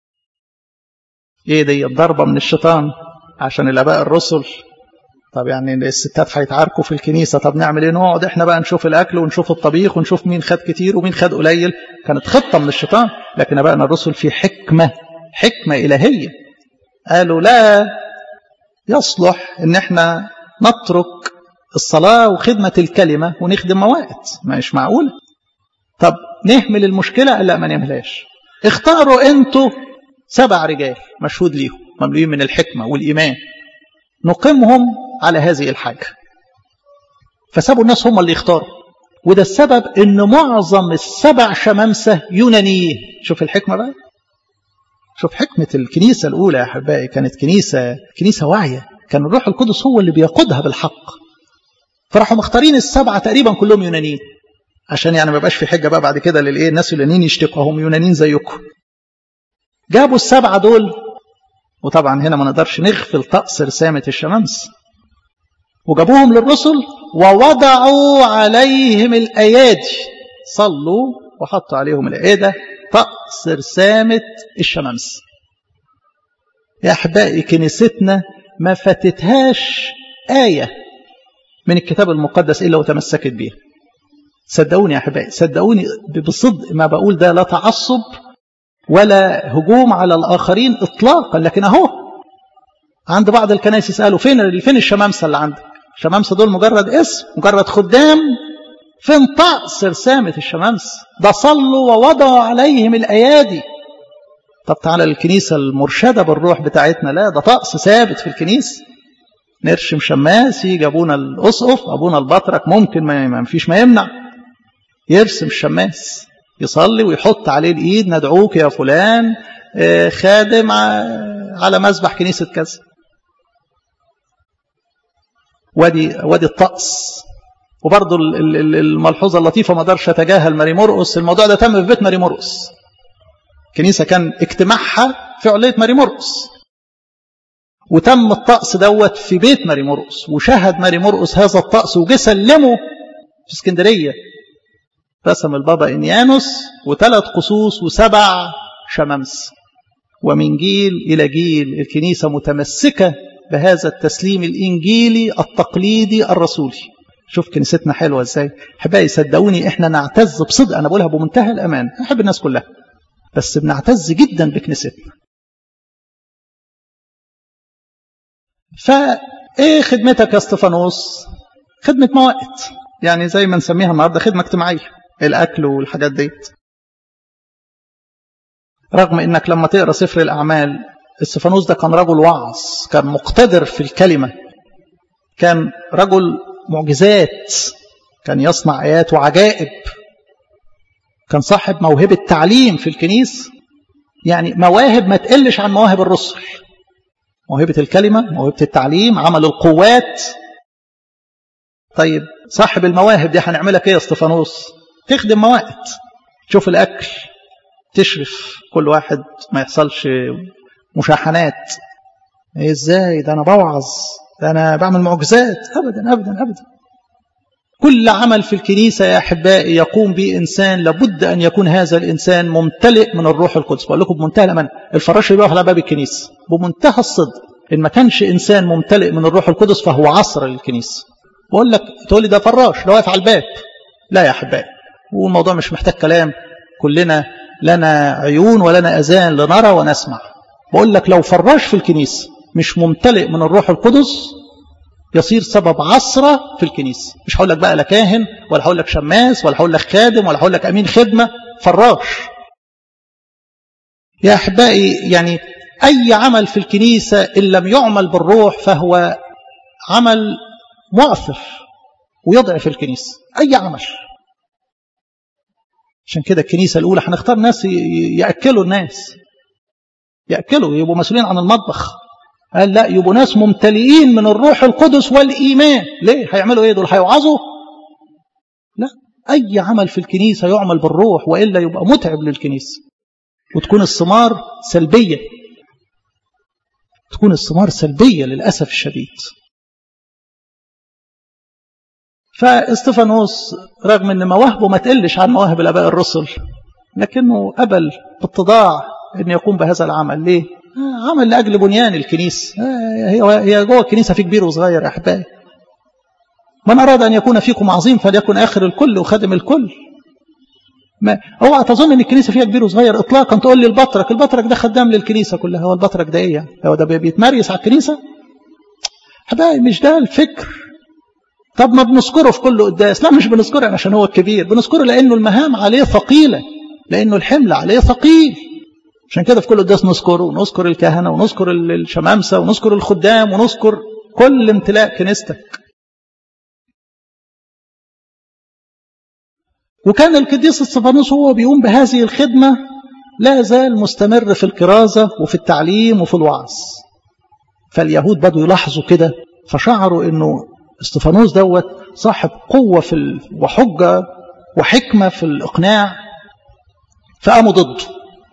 ايه دي ضربة من الشيطان عشان الاباء الرسل طب يعني الستات هيتعاركوا في الكنيسة طب نعمل ايه نقعد احنا بقى نشوف الاكل ونشوف الطبيخ ونشوف مين خد كتير ومين خد قليل كانت خطة من الشيطان لكن ابائنا الرسل في حكمة حكمة الهية قالوا لا يصلح ان احنا نترك الصلاة وخدمة الكلمة ونخدم موائد مش معقول طب نهمل المشكلة لا ما نهملهاش اختاروا انتوا سبع رجال مشهود ليهم مملوئين من الحكمة والإيمان نقيمهم على هذه الحاجة فسابوا الناس هم اللي يختاروا وده السبب ان معظم السبع شمامسة يونانيين شوف الحكمة بقى شوف حكمة الكنيسة الأولى يا أحبائي كانت كنيسة كنيسة واعية كان الروح القدس هو اللي بيقودها بالحق فراحوا مختارين السبعة تقريبا كلهم يونانيين عشان يعني ما يبقاش في حجة بقى بعد كده للإيه الناس اليونانيين يشتكوا هم يونانيين زيكم جابوا السبعة دول وطبعا هنا ما نقدرش نغفل طقس رسامة الشمامس وجابوهم للرسل ووضعوا عليهم الأيادي صلوا وحطوا عليهم الأيادة طقس رسامة الشمامس يا أحبائي كنيستنا ما فاتتهاش آية من الكتاب المقدس إلا وتمسكت بيها صدقوني يا أحبائي صدقوني بصدق ما بقول ده لا تعصب ولا هجوم على الآخرين إطلاقا لكن أهو عند بعض الكنائس يسألوا فين فين الشمامسة اللي عندك الشمامسة دول مجرد اسم مجرد خدام فين طقس رسامة الشمامس ده صلوا ووضعوا عليهم الأيادي طب تعالى الكنيسة المرشدة بالروح بتاعتنا لا ده طقس ثابت في الكنيسة نرشم شماس يجي أبونا الأسقف أبونا البطرك ممكن ما فيش ما يمنع يرسم الشماس يصلي ويحط عليه الإيد ندعوك يا فلان خادم على مذبح كنيسة كذا وادي وادي الطقس وبرضه الملحوظة اللطيفة ما اقدرش اتجاهل ماري مرقس الموضوع ده تم في بيت ماري مرقس الكنيسة كان اجتماعها في علية ماري مرقس وتم الطقس دوت في بيت ماري مرقس وشهد ماري مرقس هذا الطقس وجه سلمه في اسكندرية رسم البابا انيانوس وثلاث قصوص وسبع شمامس ومن جيل إلى جيل الكنيسة متمسكة بهذا التسليم الإنجيلي التقليدي الرسولي شوف كنيستنا حلوة ازاي احبائي صدقوني احنا نعتز بصدق انا بقولها بمنتهى الامان احب الناس كلها بس بنعتز جدا بكنيستنا فايه خدمتك يا استفانوس خدمة موائد يعني زي ما نسميها النهارده خدمة اجتماعية الاكل والحاجات ديت رغم انك لما تقرا سفر الاعمال استفانوس ده كان رجل وعظ كان مقتدر في الكلمة كان رجل معجزات كان يصنع آيات وعجائب كان صاحب موهبة تعليم في الكنيس يعني مواهب ما تقلش عن مواهب الرسل موهبة الكلمة موهبة التعليم عمل القوات طيب صاحب المواهب دي هنعملك ايه يا استفانوس تخدم موائد تشوف الأكل تشرف كل واحد ما يحصلش مشاحنات إيه ازاي ده انا بوعظ ده انا بعمل معجزات ابدا ابدا ابدا كل عمل في الكنيسة يا أحبائي يقوم به إنسان لابد أن يكون هذا الإنسان ممتلئ من الروح القدس بقول لكم بمنتهى الأمانة الفراش اللي بيقف على باب الكنيسة بمنتهى الصدق إن ما كانش إنسان ممتلئ من الروح القدس فهو عصر للكنيسة بقول لك تقول لي ده فراش ده واقف على الباب لا يا أحبائي والموضوع مش محتاج كلام كلنا لنا عيون ولنا أذان لنرى ونسمع بقول لك لو فراش في الكنيسة مش ممتلئ من الروح القدس يصير سبب عصرة في الكنيسة مش هقول لك بقى لا كاهن ولا هقول لك شماس ولا هقول لك خادم ولا هقول لك أمين خدمة فراش يا أحبائي يعني أي عمل في الكنيسة إن لم يعمل بالروح فهو عمل مؤثر ويضعف الكنيسة أي عمل عشان كده الكنيسة الأولى هنختار ناس يأكلوا الناس يأكلوا يبقوا مسؤولين عن المطبخ قال لا يبقوا ناس ممتلئين من الروح القدس والإيمان ليه هيعملوا ايه دول هيوعظوا لا أي عمل في الكنيسة يعمل بالروح وإلا يبقى متعب للكنيسة وتكون الثمار سلبية تكون الثمار سلبية للأسف الشديد فاستفانوس رغم ان مواهبه ما تقلش عن مواهب الاباء الرسل لكنه قبل باتضاع ان يقوم بهذا العمل ليه عمل لاجل بنيان الكنيسه هي هي جوه الكنيسه في كبير وصغير يا احبائي من اراد ان يكون فيكم عظيم فليكن اخر الكل وخادم الكل ما اوعى تظن ان الكنيسه فيها كبير وصغير اطلاقا تقول لي البطرك البطرك ده خدام للكنيسه كلها هو البطرك ده ايه هو ده بيتمريس على الكنيسه حبايبي مش ده الفكر طب ما بنذكره في كل قداس لا مش بنذكره عشان هو الكبير بنذكره لانه المهام عليه ثقيله لانه الحمل عليه ثقيل عشان كده في كل قداس نذكره ونذكر الكهنه ونذكر الشمامسه ونذكر الخدام ونذكر كل امتلاء كنيستك وكان القديس استفانوس هو بيقوم بهذه الخدمه لا زال مستمر في الكرازه وفي التعليم وفي الوعظ فاليهود بدوا يلاحظوا كده فشعروا انه استفانوس دوت صاحب قوة في ال... وحجة وحكمة في الإقناع فقاموا ضده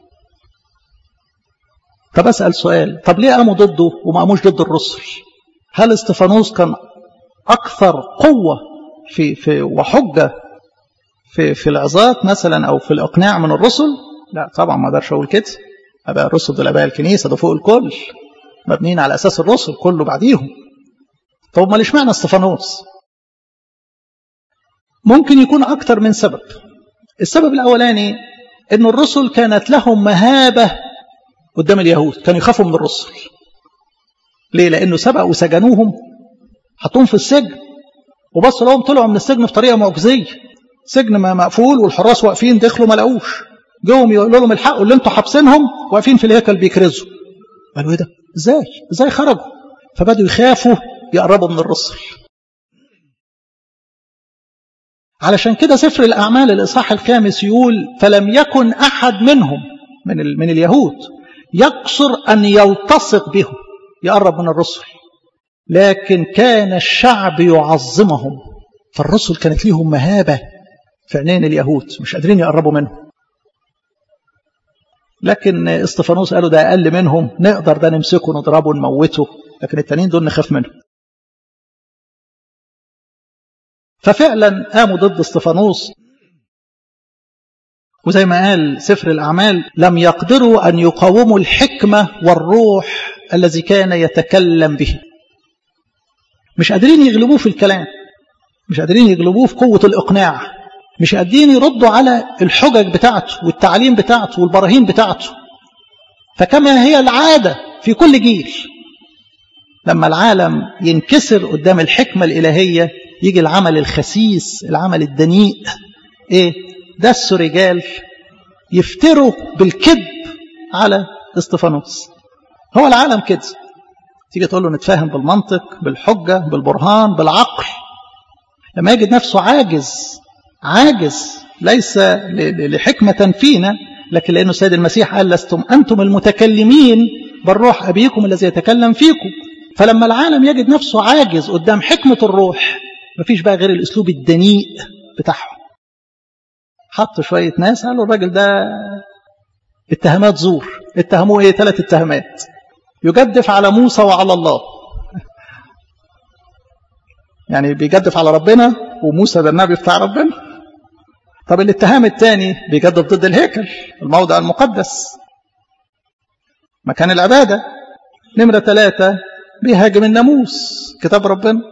طب أسأل سؤال طب ليه قاموا ضده وما قاموش ضد الرسل هل استفانوس كان أكثر قوة في, في وحجة في, في العظات مثلا أو في الإقناع من الرسل لا طبعا ما اقدرش أقول كده أباء الرسل دول أباء الكنيسة ده فوق الكل مبنيين على أساس الرسل كله بعديهم طب ما ليش معنى استفانوس ممكن يكون أكثر من سبب السبب الأولاني أن الرسل كانت لهم مهابة قدام اليهود كانوا يخافوا من الرسل ليه لأنه سبق وسجنوهم حطوهم في السجن وبصوا لهم طلعوا من السجن بطريقة معجزية سجن ما مقفول والحراس واقفين دخلوا ما لقوش جوهم يقولوا لهم الحقوا اللي انتوا حابسينهم واقفين في الهيكل بيكرزوا قالوا ايه ده ازاي ازاي خرجوا فبدوا يخافوا يقربوا من الرسل علشان كده سفر الأعمال الإصحاح الخامس يقول فلم يكن أحد منهم من, من اليهود يقصر أن يلتصق بهم يقرب من الرسل لكن كان الشعب يعظمهم فالرسل كانت ليهم مهابة في عينين اليهود مش قادرين يقربوا منهم لكن استفانوس قالوا ده أقل منهم نقدر ده نمسكه نضربه نموته لكن التانيين دول نخاف منهم ففعلا قاموا ضد استفانوس وزي ما قال سفر الأعمال لم يقدروا أن يقاوموا الحكمة والروح الذي كان يتكلم به مش قادرين يغلبوه في الكلام مش قادرين يغلبوه في قوة الإقناع مش قادرين يردوا على الحجج بتاعته والتعليم بتاعته والبراهين بتاعته فكما هي العادة في كل جيل لما العالم ينكسر قدام الحكمة الإلهية يجي العمل الخسيس العمل الدنيء ايه دسوا رجال يفتروا بالكذب على استفانوس هو العالم كده تيجي تقول له نتفاهم بالمنطق بالحجة بالبرهان بالعقل لما يجد نفسه عاجز عاجز ليس لحكمة فينا لكن لأنه سيد المسيح قال لستم أنتم المتكلمين بالروح أبيكم الذي يتكلم فيكم فلما العالم يجد نفسه عاجز قدام حكمة الروح مفيش بقى غير الأسلوب الدنيء بتاعهم حطوا شوية ناس قالوا الراجل ده اتهامات زور اتهموه ايه ثلاث اتهامات يجدف على موسى وعلى الله يعني بيجدف على ربنا وموسى ده النبي بتاع ربنا طب الاتهام الثاني بيجدف ضد الهيكل الموضع المقدس مكان العبادة نمرة ثلاثة بيهاجم الناموس كتاب ربنا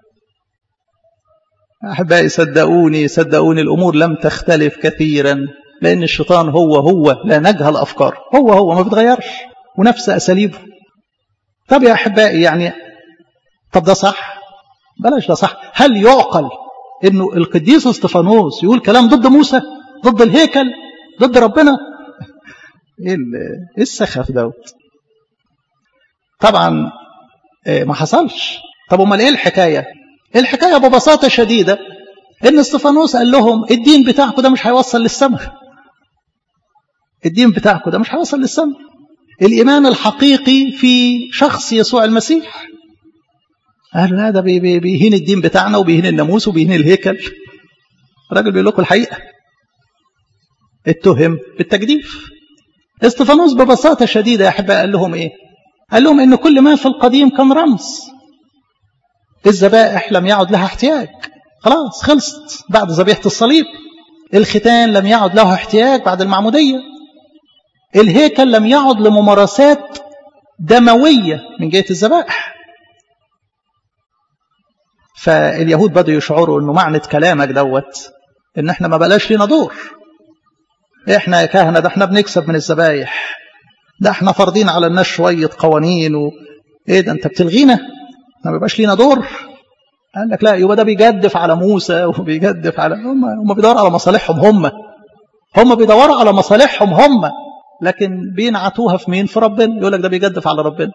أحبائي صدقوني صدقوني الأمور لم تختلف كثيرا لأن الشيطان هو هو لا نجهل أفكار هو هو ما بيتغيرش ونفس أساليبه طب يا أحبائي يعني طب ده صح بلاش ده صح هل يعقل انه القديس استفانوس يقول كلام ضد موسى ضد الهيكل ضد ربنا ايه السخف دوت طبعا ما حصلش طب امال ايه الحكايه الحكايه ببساطه شديده ان استفانوس قال لهم الدين بتاعكم ده مش هيوصل للسماء الدين بتاعكم ده مش هيوصل للسماء الايمان الحقيقي في شخص يسوع المسيح قالوا لا ده بيهين الدين بتاعنا وبيهين الناموس وبيهين الهيكل الراجل بيقول لكم الحقيقه اتهم بالتجديف استفانوس ببساطه شديده يا احبائي قال لهم ايه قال لهم ان كل ما في القديم كان رمز الذبائح لم يعد لها احتياج خلاص خلصت بعد ذبيحه الصليب الختان لم يعد له احتياج بعد المعموديه الهيكل لم يعد لممارسات دمويه من جهه الذبائح فاليهود بدوا يشعروا انه معنى كلامك دوت ان احنا ما بلاش لنا دور احنا يا كهنه ده احنا بنكسب من الذبايح ده احنا فرضين على الناس شويه قوانين و... ايه ده انت بتلغينا ما بيبقاش لينا دور قال لك لا يبقى ده بيجدف على موسى وبيجدف على هم هم بيدوروا على مصالحهم هم هم بيدوروا على مصالحهم هم لكن بينعتوها في مين في ربنا يقول لك ده بيجدف على ربنا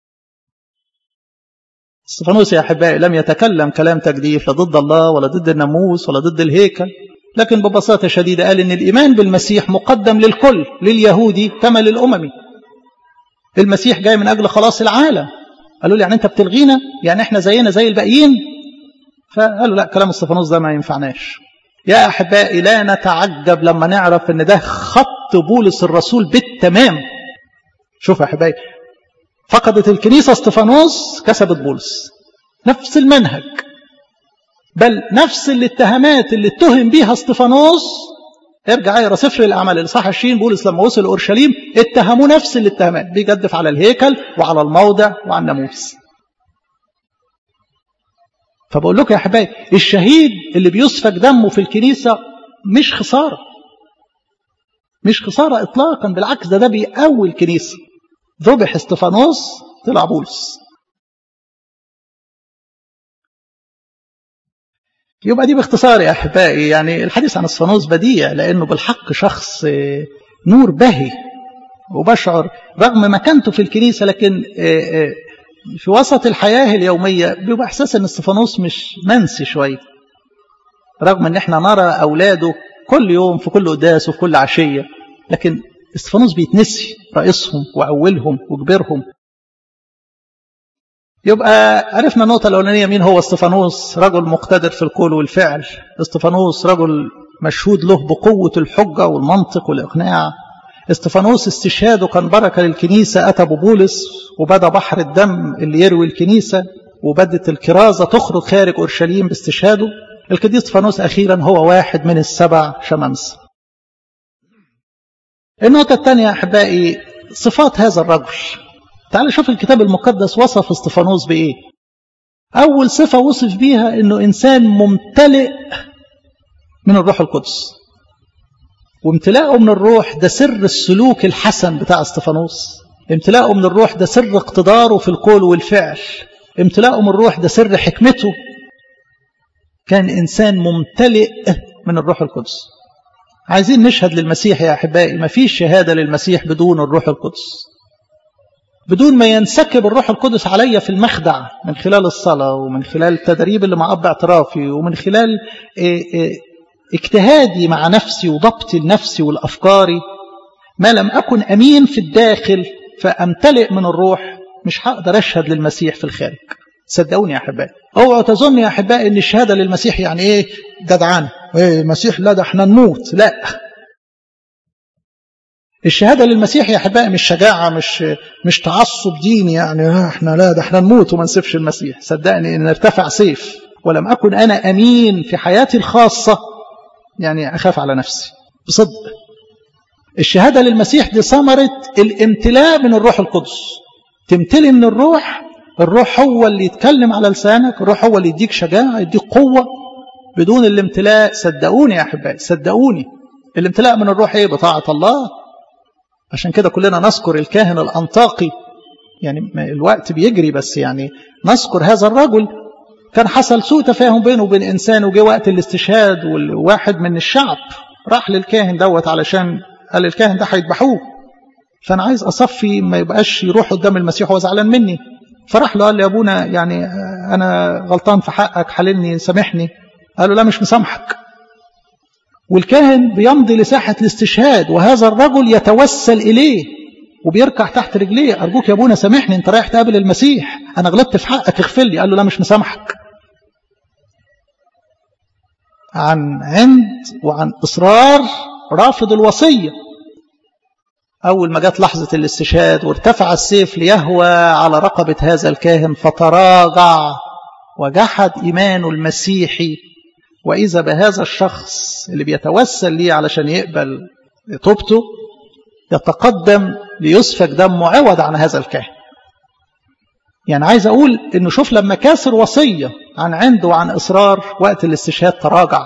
استفانوس يا احبائي لم يتكلم كلام تجديف لا ضد الله ولا ضد الناموس ولا ضد الهيكل لكن ببساطه شديده قال ان الايمان بالمسيح مقدم للكل لليهودي كما للاممي المسيح جاي من اجل خلاص العالم قالوا لي يعني انت بتلغينا يعني احنا زينا زي الباقيين فقالوا لا كلام استفانوس ده ما ينفعناش يا احبائي لا نتعجب لما نعرف ان ده خط بولس الرسول بالتمام شوف يا احبائي فقدت الكنيسة استفانوس كسبت بولس نفس المنهج بل نفس الاتهامات اللي اتهم بيها استفانوس ارجع اقرا سفر الاعمال الاصحاح 20 بولس لما وصل اورشليم اتهموه نفس الاتهامات بيجدف على الهيكل وعلى الموضع وعلى الناموس فبقول لكم يا احبائي الشهيد اللي بيسفك دمه في الكنيسه مش خساره مش خساره اطلاقا بالعكس ده ده بيقوي الكنيسه ذبح استفانوس طلع بولس يبقى دي باختصار يا أحبائي يعني الحديث عن اسفانوس بديع لأنه بالحق شخص نور بهي وبشعر رغم مكانته في الكنيسة لكن في وسط الحياة اليومية بيبقى إحساس أن استفانوس مش منسي شوية رغم أن احنا نرى أولاده كل يوم في كل قداس وفي كل عشية لكن استفانوس بيتنسي رئيسهم وأولهم وكبيرهم يبقى عرفنا النقطة الأولانية مين هو استفانوس رجل مقتدر في القول والفعل استفانوس رجل مشهود له بقوة الحجة والمنطق والإقناع استفانوس استشهاده كان بركة للكنيسة أتى ببولس وبدأ بحر الدم اللي يروي الكنيسة وبدت الكرازة تخرج خارج أورشليم باستشهاده القديس استفانوس أخيرا هو واحد من السبع شمامسة النقطة الثانية أحبائي صفات هذا الرجل تعال شوف الكتاب المقدس وصف استفانوس بإيه أول صفة وصف بيها أنه إنسان ممتلئ من الروح القدس وامتلاءه من الروح ده سر السلوك الحسن بتاع استفانوس امتلاءه من الروح ده سر اقتداره في القول والفعل امتلاءه من الروح ده سر حكمته كان إنسان ممتلئ من الروح القدس عايزين نشهد للمسيح يا أحبائي ما فيش شهادة للمسيح بدون الروح القدس بدون ما ينسكب الروح القدس عليا في المخدع من خلال الصلاة ومن خلال التدريب اللي مع أب اعترافي ومن خلال اجتهادي مع نفسي وضبطي لنفسي والأفكاري ما لم أكن أمين في الداخل فأمتلئ من الروح مش هقدر أشهد للمسيح في الخارج صدقوني يا أحبائي اوعوا تظن يا أحبائي أن الشهادة للمسيح يعني إيه جدعانة إيه المسيح لا ده احنا نموت لا الشهادة للمسيح يا أحبائي مش شجاعة مش مش تعصب ديني يعني احنا لا ده احنا نموت وما نسيبش المسيح صدقني ان ارتفع سيف ولم أكن أنا أمين في حياتي الخاصة يعني أخاف على نفسي بصدق الشهادة للمسيح دي ثمرة الامتلاء من الروح القدس تمتلي من الروح الروح هو اللي يتكلم على لسانك الروح هو اللي يديك شجاعة يديك قوة بدون الامتلاء صدقوني يا أحبائي صدقوني الامتلاء من الروح ايه بطاعة الله عشان كده كلنا نذكر الكاهن الأنطاقي يعني الوقت بيجري بس يعني نذكر هذا الرجل كان حصل سوء تفاهم بينه وبين إنسان وجه وقت الاستشهاد والواحد من الشعب راح للكاهن دوت علشان قال الكاهن ده هيذبحوه فأنا عايز أصفي ما يبقاش يروح قدام المسيح وهو زعلان مني فراح له قال لي يا أبونا يعني أنا غلطان في حقك حللني سامحني قال له لا مش مسامحك والكاهن بيمضي لساحة الاستشهاد وهذا الرجل يتوسل إليه وبيركع تحت رجليه أرجوك يا أبونا سامحني أنت رايح تقابل المسيح أنا غلطت في حقك اغفر لي قال له لا مش مسامحك عن عند وعن إصرار رافض الوصية أول ما جت لحظة الاستشهاد وارتفع السيف ليهوى على رقبة هذا الكاهن فتراجع وجحد إيمانه المسيحي وإذا بهذا الشخص اللي بيتوسل ليه علشان يقبل توبته يتقدم ليسفك دمه عوض عن هذا الكاهن يعني عايز أقول إنه شوف لما كاسر وصية عن عنده وعن إصرار وقت الاستشهاد تراجع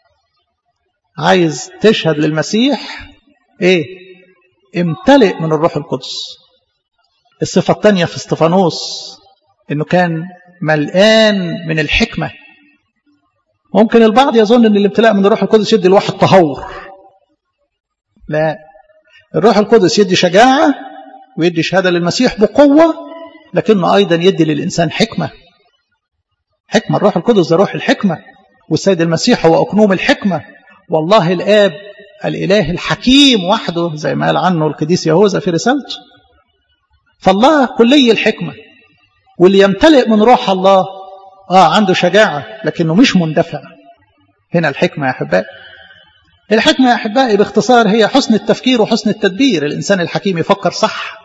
عايز تشهد للمسيح إيه امتلئ من الروح القدس الصفة الثانية في استفانوس إنه كان ملآن من الحكمة ممكن البعض يظن ان الامتلاء من الروح القدس يدي الواحد تهور لا الروح القدس يدي شجاعة ويدي شهادة للمسيح بقوة لكنه أيضا يدي للإنسان حكمة حكمة الروح القدس ده روح الحكمة والسيد المسيح هو أكنوم الحكمة والله الآب الإله الحكيم وحده زي ما قال عنه القديس يهوذا في رسالته فالله كلي الحكمة واللي يمتلئ من روح الله آه عنده شجاعة لكنه مش مندفع هنا الحكمة يا أحبائي الحكمة يا أحبائي باختصار هي حسن التفكير وحسن التدبير الإنسان الحكيم يفكر صح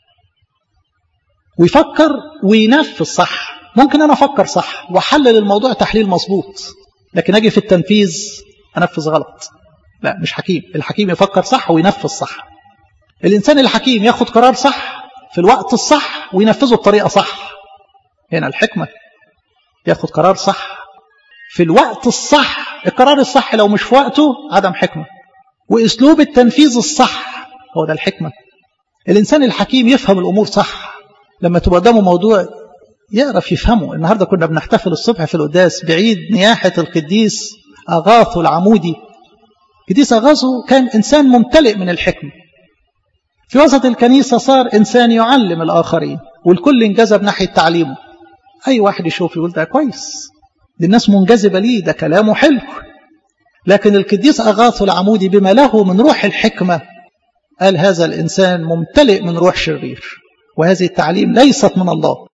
ويفكر وينفذ صح ممكن أنا أفكر صح وحلل الموضوع تحليل مظبوط لكن أجي في التنفيذ أنفذ غلط لا مش حكيم الحكيم يفكر صح وينفذ صح الإنسان الحكيم ياخد قرار صح في الوقت الصح وينفذه بطريقة صح هنا الحكمة ياخد قرار صح في الوقت الصح القرار الصح لو مش في وقته عدم حكمة واسلوب التنفيذ الصح هو ده الحكمة الانسان الحكيم يفهم الامور صح لما تبقى قدامه موضوع يعرف يفهمه النهاردة كنا بنحتفل الصبح في القداس بعيد نياحة القديس أغاثو العمودي قديس أغاثو كان إنسان ممتلئ من الحكمة في وسط الكنيسة صار إنسان يعلم الآخرين والكل انجذب ناحية تعليمه أي واحد يشوف يقول ده كويس دي الناس منجذبة ليه ده كلامه حلو لكن القديس أغاثو العمودي بما له من روح الحكمة قال هذا الإنسان ممتلئ من روح شرير وهذه التعليم ليست من الله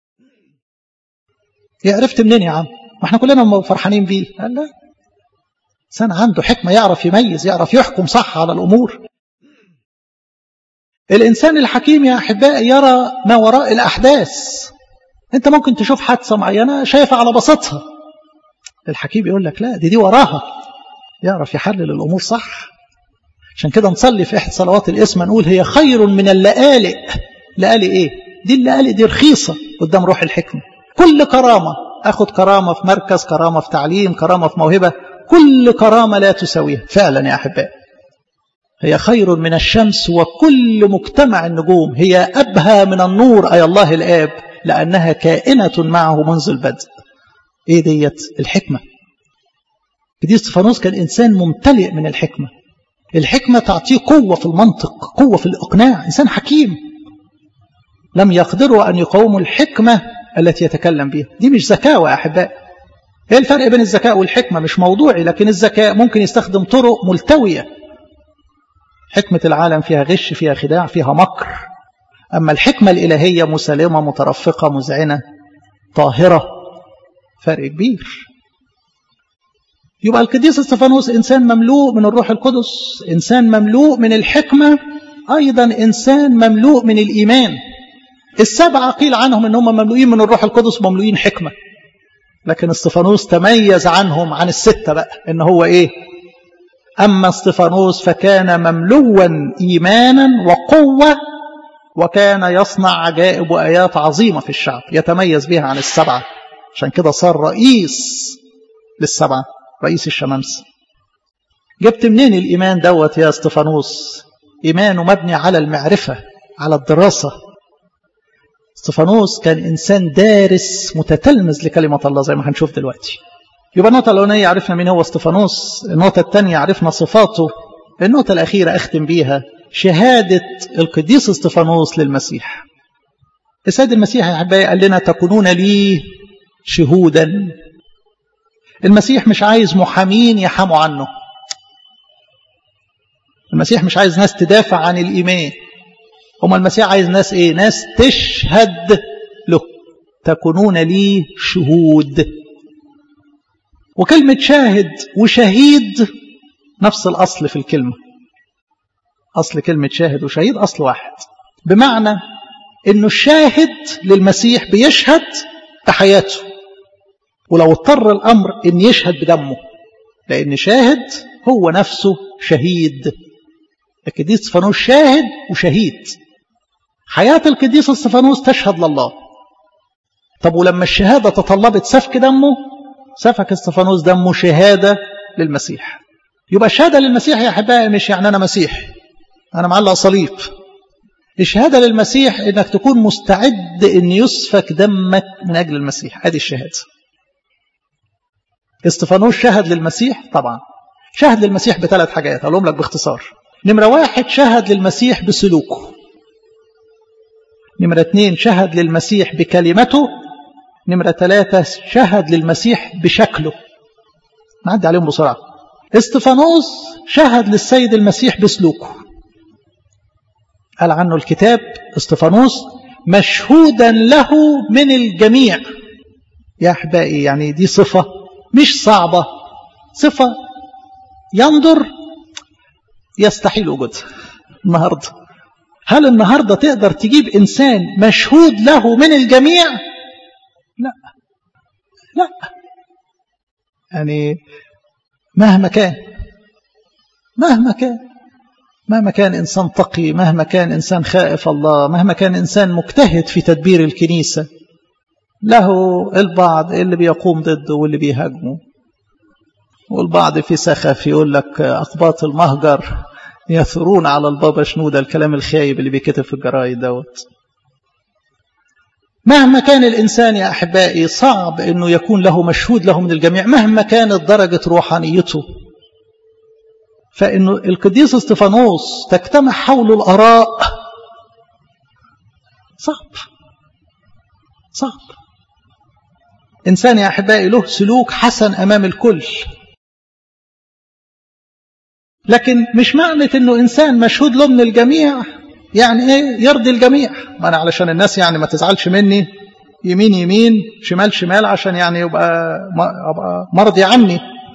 عرفت منين يا عم ما احنا كلنا فرحانين بيه قال لا إنسان عنده حكمة يعرف يميز يعرف يحكم صح على الأمور الإنسان الحكيم يا أحبائي يرى ما وراء الأحداث أنت ممكن تشوف حادثة معينة شايفها على بساطها الحكيم يقول لك لا دي دي وراها يعرف يحلل الأمور صح عشان كده نصلي في إحدى صلوات الإسم نقول هي خير من اللآلئ لآلئ إيه دي اللآلئ دي رخيصة قدام روح الحكمة كل كرامة أخد كرامة في مركز كرامة في تعليم كرامة في موهبة كل كرامة لا تساويها فعلا يا أحبائي هي خير من الشمس وكل مجتمع النجوم هي أبهى من النور أي الله الآب لأنها كائنة معه منذ البدء إيه ديت الحكمة قديس استفانوس كان إنسان ممتلئ من الحكمة الحكمة تعطيه قوة في المنطق قوة في الإقناع إنسان حكيم لم يقدروا أن يقاوموا الحكمة التي يتكلم بها دي مش ذكاء يا أحباء ايه الفرق بين الذكاء والحكمة مش موضوعي لكن الذكاء ممكن يستخدم طرق ملتوية حكمة العالم فيها غش فيها خداع فيها مكر أما الحكمة الإلهية مسالمة مترفقة مذعنة طاهرة فرق كبير يبقى القديس استفانوس إنسان مملوء من الروح القدس إنسان مملوء من الحكمة أيضا إنسان مملوء من الإيمان السبعة قيل عنهم أنهم مملوئين من الروح القدس ومملوئين حكمة لكن استفانوس تميز عنهم عن الستة بقى إن هو إيه أما استفانوس فكان مملوا إيمانا وقوة وكان يصنع عجائب وآيات عظيمة في الشعب يتميز بها عن السبعة عشان كده صار رئيس للسبعة رئيس الشمامسة جبت منين الإيمان دوت يا استفانوس إيمانه مبني على المعرفة على الدراسة استفانوس كان إنسان دارس متتلمذ لكلمة الله زي ما هنشوف دلوقتي يبقى النقطة الأولانية عرفنا مين هو استفانوس النقطة الثانية عرفنا صفاته النقطة الأخيرة أختم بيها شهادة القديس استفانوس للمسيح السيد المسيح يا أحبائي قال لنا تكونون لي شهودا المسيح مش عايز محامين يحاموا عنه المسيح مش عايز ناس تدافع عن الإيمان أما المسيح عايز ناس إيه ناس تشهد له تكونون لي شهود وكلمة شاهد وشهيد نفس الأصل في الكلمة أصل كلمة شاهد وشهيد أصل واحد بمعنى أنه الشاهد للمسيح بيشهد بحياته ولو اضطر الأمر أن يشهد بدمه لأن شاهد هو نفسه شهيد القديس استفانوس شاهد وشهيد حياة القديس استفانوس تشهد لله طب ولما الشهادة تطلبت سفك دمه سفك استفانوس دمه شهادة للمسيح يبقى الشهادة للمسيح يا أحبائي مش يعني أنا مسيح أنا معلق صليب الشهادة للمسيح إنك تكون مستعد إن يسفك دمك من أجل المسيح هذه الشهادة استفانوس شهد للمسيح طبعا شهد للمسيح بثلاث حاجات أقولهم لك باختصار نمرة واحد شهد للمسيح بسلوكه نمرة اثنين شهد للمسيح بكلمته نمرة ثلاثة شهد للمسيح بشكله نعدي عليهم بسرعة استفانوس شهد للسيد المسيح بسلوكه قال عنه الكتاب استفانوس مشهودا له من الجميع يا أحبائي يعني دي صفة مش صعبة صفة ينظر يستحيل وجودها النهاردة هل النهاردة تقدر تجيب إنسان مشهود له من الجميع لا لا يعني مهما كان مهما كان مهما كان إنسان تقي مهما كان إنسان خائف الله مهما كان إنسان مجتهد في تدبير الكنيسة له البعض اللي بيقوم ضده واللي بيهاجمه والبعض في سخف يقول لك أقباط المهجر يثرون على البابا شنودة الكلام الخايب اللي بيكتب في الجرايد دوت مهما كان الإنسان يا أحبائي صعب أنه يكون له مشهود له من الجميع مهما كانت درجة روحانيته فإنه القديس استفانوس تجتمع حوله الآراء صعب صعب إنسان يا أحبائي له سلوك حسن أمام الكل لكن مش معنى أنه إنسان مشهود له من الجميع يعني إيه يرضي الجميع ما أنا علشان الناس يعني ما تزعلش مني يمين يمين شمال شمال عشان يعني يبقى أبقى مرضي عني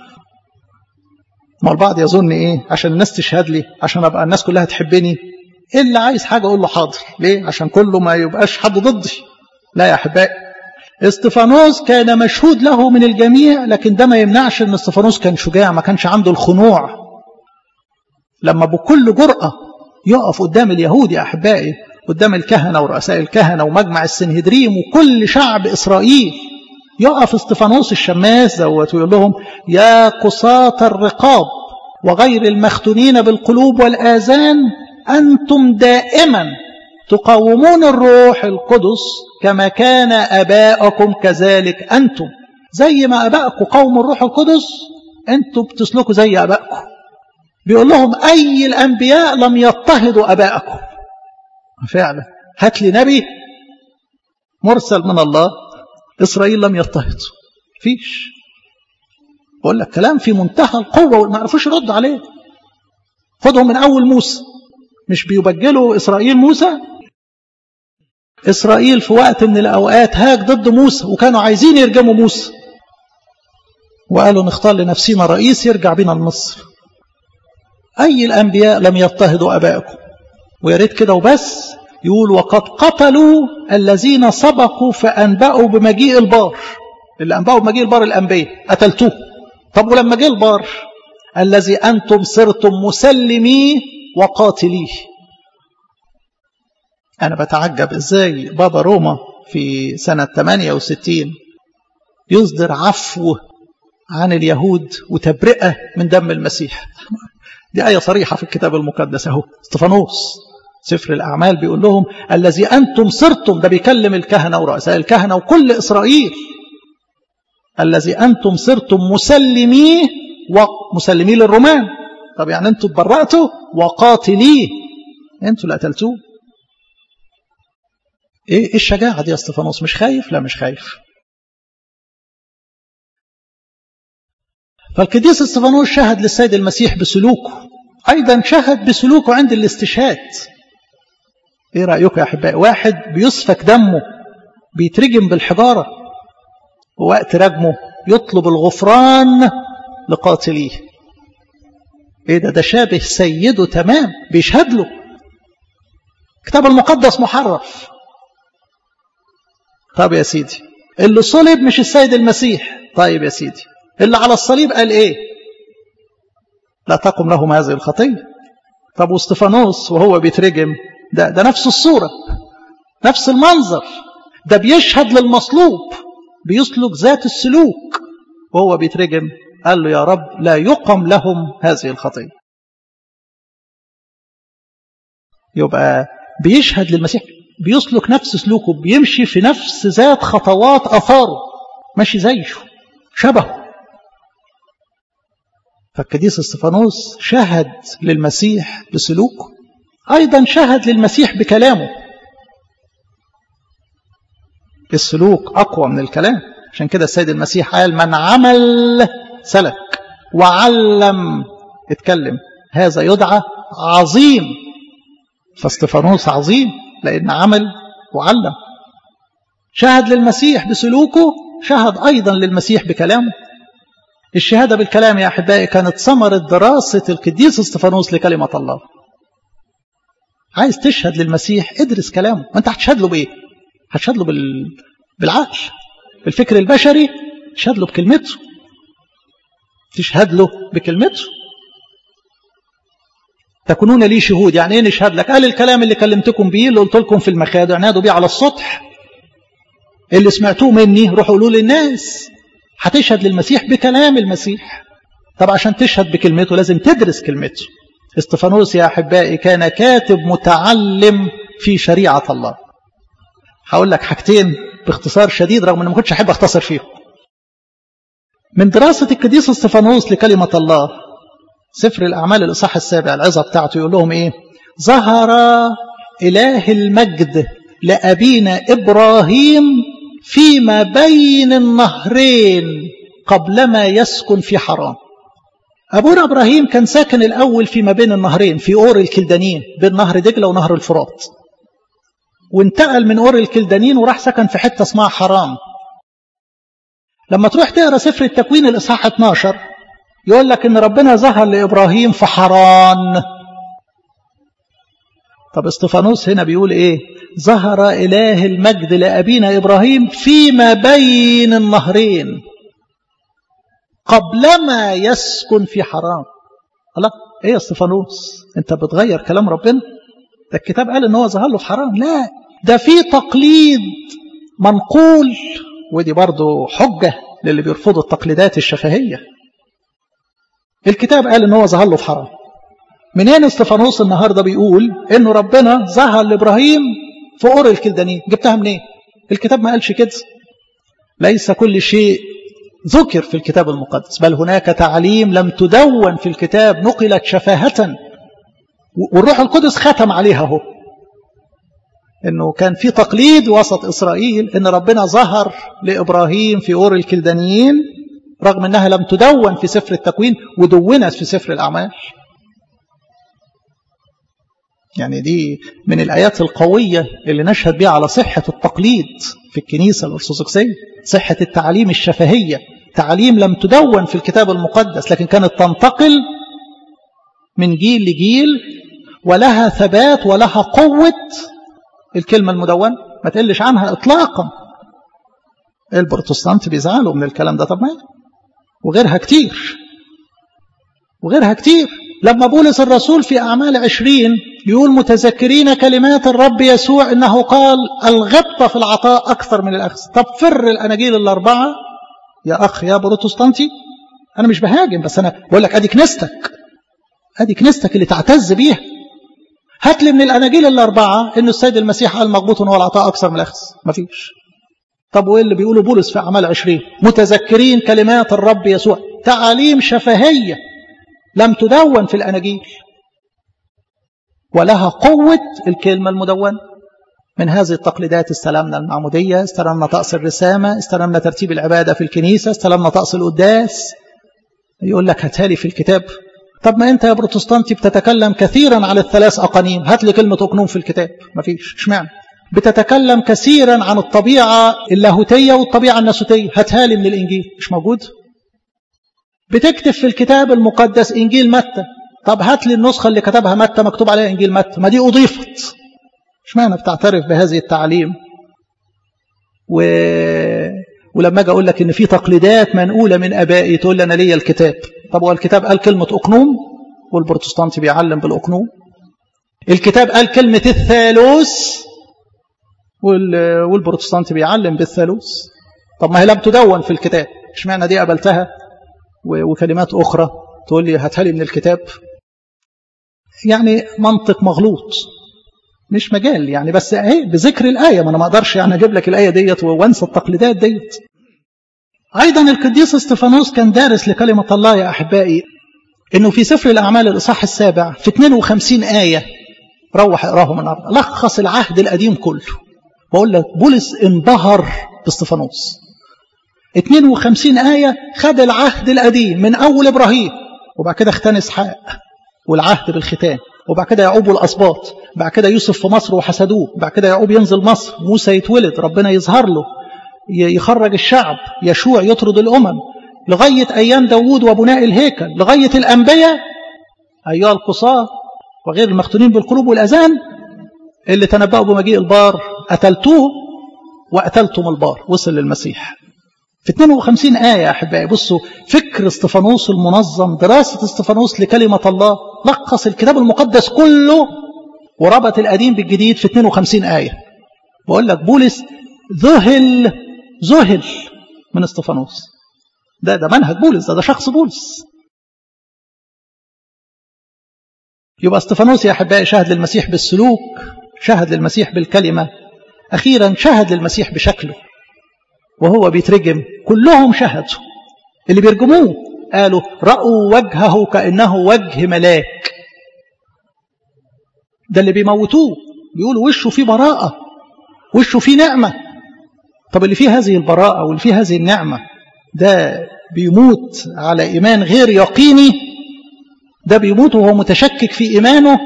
ما البعض يظن إيه عشان الناس تشهد لي عشان أبقى الناس كلها تحبني اللي عايز حاجة أقول له حاضر ليه عشان كله ما يبقاش حد ضدي لا يا أحبائي استفانوس كان مشهود له من الجميع لكن ده ما يمنعش ان استفانوس كان شجاع ما كانش عنده الخنوع لما بكل جرأة يقف قدام اليهود يا أحبائي قدام الكهنة ورؤساء الكهنة ومجمع السنهدريم وكل شعب إسرائيل يقف استفانوس الشماس دوت ويقول لهم يا قصاة الرقاب وغير المختونين بالقلوب والآذان أنتم دائما تقاومون الروح القدس كما كان أباءكم كذلك أنتم زي ما أباءكم قوم الروح القدس أنتم بتسلكوا زي أباءكم بيقول لهم أي الأنبياء لم يضطهدوا أباءكم فعلا هات لي نبي مرسل من الله إسرائيل لم يضطهد فيش بقول لك كلام في منتهى القوة وما عرفوش يردوا عليه خدهم من أول موسى مش بيبجلوا إسرائيل موسى إسرائيل في وقت من الأوقات هاج ضد موسى وكانوا عايزين يرجموا موسى وقالوا نختار لنفسنا رئيس يرجع بنا لمصر أي الأنبياء لم يضطهدوا أبائكم ويا ريت كده وبس يقول وقد قتلوا الذين سبقوا فأنبأوا بمجيء البار اللي أنبأوا بمجيء البار الأنبياء قتلتوه طب ولما جه البار الذي أنتم صرتم مسلميه وقاتليه أنا بتعجب إزاي بابا روما في سنة 68 يصدر عفو عن اليهود وتبرئة من دم المسيح دي آية صريحة في الكتاب المقدس أهو استفانوس سفر الأعمال بيقول لهم الذي أنتم صرتم ده بيكلم الكهنة ورؤساء الكهنة وكل إسرائيل الذي أنتم صرتم مسلميه ومسلميه للرومان طب يعني أنتم تبرأتوا وقاتليه أنتوا اللي قتلتوه ايه الشجاعة دي يا استفانوس مش خايف لا مش خايف فالقديس استفانوس شهد للسيد المسيح بسلوكه أيضا شهد بسلوكه عند الاستشهاد ايه رأيكم يا أحبائي واحد بيسفك دمه بيترجم بالحجارة ووقت رجمه يطلب الغفران لقاتليه ايه ده ده شابه سيده تمام بيشهد له الكتاب المقدس محرف طب يا سيدي اللي صلب مش السيد المسيح طيب يا سيدي اللي على الصليب قال ايه لا تقم لهم هذه الخطية طب واستفانوس وهو بيترجم ده, ده نفس الصورة نفس المنظر ده بيشهد للمصلوب بيسلك ذات السلوك وهو بيترجم قال له يا رب لا يقم لهم هذه الخطية يبقى بيشهد للمسيح بيسلك نفس سلوكه بيمشي في نفس ذات خطوات أثاره ماشي زيه شبهه فالقديس استفانوس شهد للمسيح بسلوكه أيضا شهد للمسيح بكلامه السلوك أقوى من الكلام عشان كده السيد المسيح قال من عمل سلك وعلم اتكلم هذا يدعى عظيم فاستفانوس عظيم لأن عمل وعلم شهد للمسيح بسلوكه شهد أيضا للمسيح بكلامه الشهادة بالكلام يا أحبائي كانت ثمرة دراسة القديس استفانوس لكلمة الله عايز تشهد للمسيح ادرس كلامه ما انت هتشهد له بايه هتشهد له بال... بالعقل بالفكر البشري تشهد له بكلمته تشهد له بكلمته تكونون لي شهود يعني ايه نشهد لك قال الكلام اللي كلمتكم بيه اللي قلت لكم في المخادع نادوا بيه على السطح اللي سمعتوه مني روحوا قولوا للناس هتشهد للمسيح بكلام المسيح طب عشان تشهد بكلمته لازم تدرس كلمته استفانوس يا أحبائي كان كاتب متعلم في شريعة الله هقول لك حاجتين باختصار شديد رغم أني ما كنتش أحب أختصر فيهم من دراسة القديس استفانوس لكلمة الله سفر الأعمال الإصحاح السابع العظة بتاعته يقول لهم إيه ظهر إله المجد لأبينا إبراهيم فيما بين النهرين قبلما يسكن في حرام أبونا إبراهيم كان ساكن الأول فيما بين النهرين في أور الكلدانيين بين نهر دجلة ونهر الفرات وانتقل من أور الكلدانيين وراح سكن في حتة اسمها حرام لما تروح تقرا سفر التكوين الإصحاح 12 يقول لك إن ربنا ظهر لإبراهيم في حران طب استفانوس هنا بيقول إيه ظهر إله المجد لأبينا إبراهيم فيما بين النهرين قبلما يسكن في حرام الله ايه يا استفانوس انت بتغير كلام ربنا ده الكتاب قال ان هو ظهر له في حرام لا ده في تقليد منقول ودي برضو حجة للي بيرفضوا التقليدات الشفهية الكتاب قال ان هو ظهر له في حرام منين استفانوس النهارده بيقول انه ربنا ظهر لابراهيم في اور الكلدانيين جبتها منين الكتاب ما قالش كده ليس كل شيء ذكر في الكتاب المقدس بل هناك تعليم لم تدون في الكتاب نقلت شفاهة والروح القدس ختم عليها هو انه كان في تقليد وسط اسرائيل ان ربنا ظهر لابراهيم في اور الكلدانيين رغم انها لم تدون في سفر التكوين ودونت في سفر الاعمال يعني دي من الآيات القوية اللي نشهد بها على صحة التقليد في الكنيسة الأرثوذكسية صحة التعليم الشفهية تعليم لم تدون في الكتاب المقدس لكن كانت تنتقل من جيل لجيل ولها ثبات ولها قوة الكلمة المدونة ما تقلش عنها إطلاقا البروتستانت بيزعلوا من الكلام ده طب ما وغيرها كتير وغيرها كتير لما بولس الرسول في أعمال عشرين يقول متذكرين كلمات الرب يسوع إنه قال الغبطة في العطاء أكثر من الأخذ طب فر الأناجيل الأربعة يا أخ يا بروتستانتي أنا مش بهاجم بس أنا بقول لك أدي كنيستك أدي كنيستك اللي تعتز بيها هات لي من الأناجيل الأربعة إن السيد المسيح قال مغبوط هو العطاء أكثر من الأخذ مفيش طب وإيه اللي بيقوله بولس في أعمال عشرين متذكرين كلمات الرب يسوع تعاليم شفهية لم تدون في الأناجيل ولها قوة الكلمة المدونة من هذه التقليدات استلمنا المعمودية استلمنا طقس الرسامة استلمنا ترتيب العبادة في الكنيسة استلمنا طقس القداس يقول لك هاتالي في الكتاب طب ما انت يا بروتستانتي بتتكلم كثيرا على الثلاث أقانيم هات لي كلمة أقنوم في الكتاب مفيش اشمعنى بتتكلم كثيرا عن الطبيعة اللاهوتية والطبيعة الناسوتية هاتها لي من الإنجيل مش موجود بتكتب في الكتاب المقدس إنجيل متى طب هات لي النسخة اللي كتبها متى مكتوب عليها إنجيل متى ما دي أضيفت اشمعنى بتعترف بهذه التعليم و... ولما اجي اقول لك ان في تقليدات منقوله من ابائي تقول لي انا ليا الكتاب طب هو الكتاب قال كلمه اقنوم والبروتستانت بيعلم بالاقنوم الكتاب قال كلمه الثالوث وال... والبروتستانت بيعلم بالثالوث طب ما هي لم تدون في الكتاب اشمعنى دي قبلتها و... وكلمات اخرى تقول لي هاتها لي من الكتاب يعني منطق مغلوط مش مجال يعني بس اهي بذكر الآية ما أنا ما أقدرش يعني أجيب لك الآية ديت وانسى التقليدات ديت أيضا القديس استفانوس كان دارس لكلمة الله يا أحبائي إنه في سفر الأعمال الإصحاح السابع في 52 آية روح اقراهم النهارده لخص العهد القديم كله بقول لك بولس انبهر باستفانوس 52 آية خد العهد القديم من أول إبراهيم وبعد كده اختان إسحاق والعهد بالختان وبعد كده يعقوب والأسباط بعد كده يوسف في مصر وحسدوه بعد كده يعقوب ينزل مصر موسى يتولد ربنا يظهر له يخرج الشعب يشوع يطرد الأمم لغاية أيام داوود وبناء الهيكل لغاية الأنبياء أيها القصاة وغير المختونين بالقلوب والأذان اللي تنبأوا بمجيء البار قتلتوه وقتلتم البار وصل للمسيح في 52 آية يا أحبائي بصوا فكر استفانوس المنظم دراسة استفانوس لكلمة الله لخص الكتاب المقدس كله وربط القديم بالجديد في 52 آية بقول لك بولس ذهل ذهل من استفانوس ده ده منهج بولس ده, ده شخص بولس يبقى استفانوس يا أحبائي شهد للمسيح بالسلوك شهد للمسيح بالكلمة أخيرا شهد للمسيح بشكله وهو بيترجم كلهم شهدوا اللي بيرجموه قالوا رأوا وجهه كأنه وجه ملاك ده اللي بيموتوه بيقولوا وشه فيه براءة وشه فيه نعمة طب اللي فيه هذه البراءة واللي فيه هذه النعمة ده بيموت على إيمان غير يقيني ده بيموت وهو متشكك في إيمانه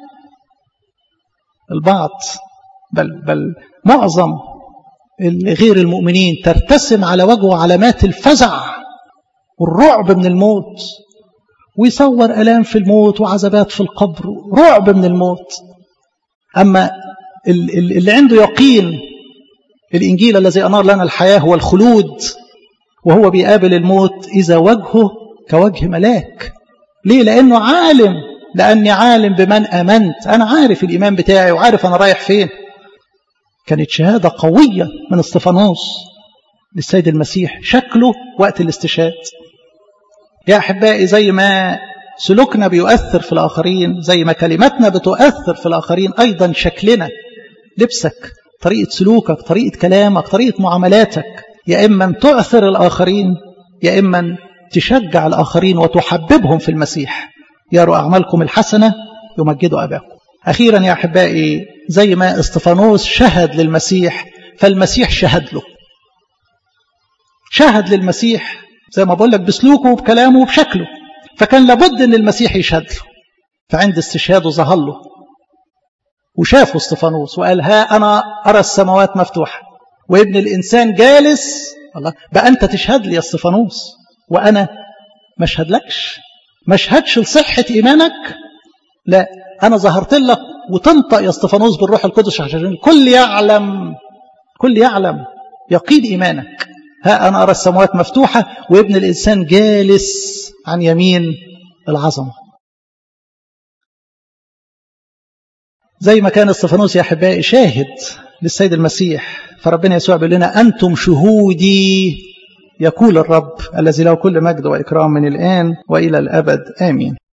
البعض بل, بل معظم غير المؤمنين ترتسم على وجهه علامات الفزع والرعب من الموت ويصور ألام في الموت وعذابات في القبر رعب من الموت أما اللي عنده يقين الإنجيل الذي أنار لنا الحياة هو الخلود وهو بيقابل الموت إذا وجهه كوجه ملاك ليه؟ لأنه عالم لأني عالم بمن أمنت أنا عارف الإيمان بتاعي وعارف أنا رايح فين كانت شهادة قوية من استفانوس للسيد المسيح شكله وقت الاستشهاد يا أحبائي زي ما سلوكنا بيؤثر في الآخرين زي ما كلماتنا بتؤثر في الآخرين أيضا شكلنا لبسك طريقة سلوكك طريقة كلامك طريقة معاملاتك يا إما تؤثر الآخرين يا إما تشجع الآخرين وتحببهم في المسيح يروا أعمالكم الحسنة يمجدوا أباكم أخيرا يا أحبائي زي ما استفانوس شهد للمسيح فالمسيح شهد له شهد للمسيح زي ما بقول لك بسلوكه وبكلامه وبشكله فكان لابد ان المسيح يشهد له فعند استشهاده ظهر له وشافه استفانوس وقال ها انا ارى السماوات مفتوحه وابن الانسان جالس الله بقى انت تشهد لي يا استفانوس وانا ما اشهدلكش ما اشهدش لصحه ايمانك لا انا ظهرت لك وتنطق يا استفانوس بالروح القدس عشان الكل يعلم كل يعلم يقين ايمانك ها أنا أرى السماوات مفتوحة وابن الإنسان جالس عن يمين العظمة زي ما كان استفانوس يا أحبائي شاهد للسيد المسيح فربنا يسوع بيقول لنا أنتم شهودي يقول الرب الذي له كل مجد وإكرام من الآن وإلى الأبد آمين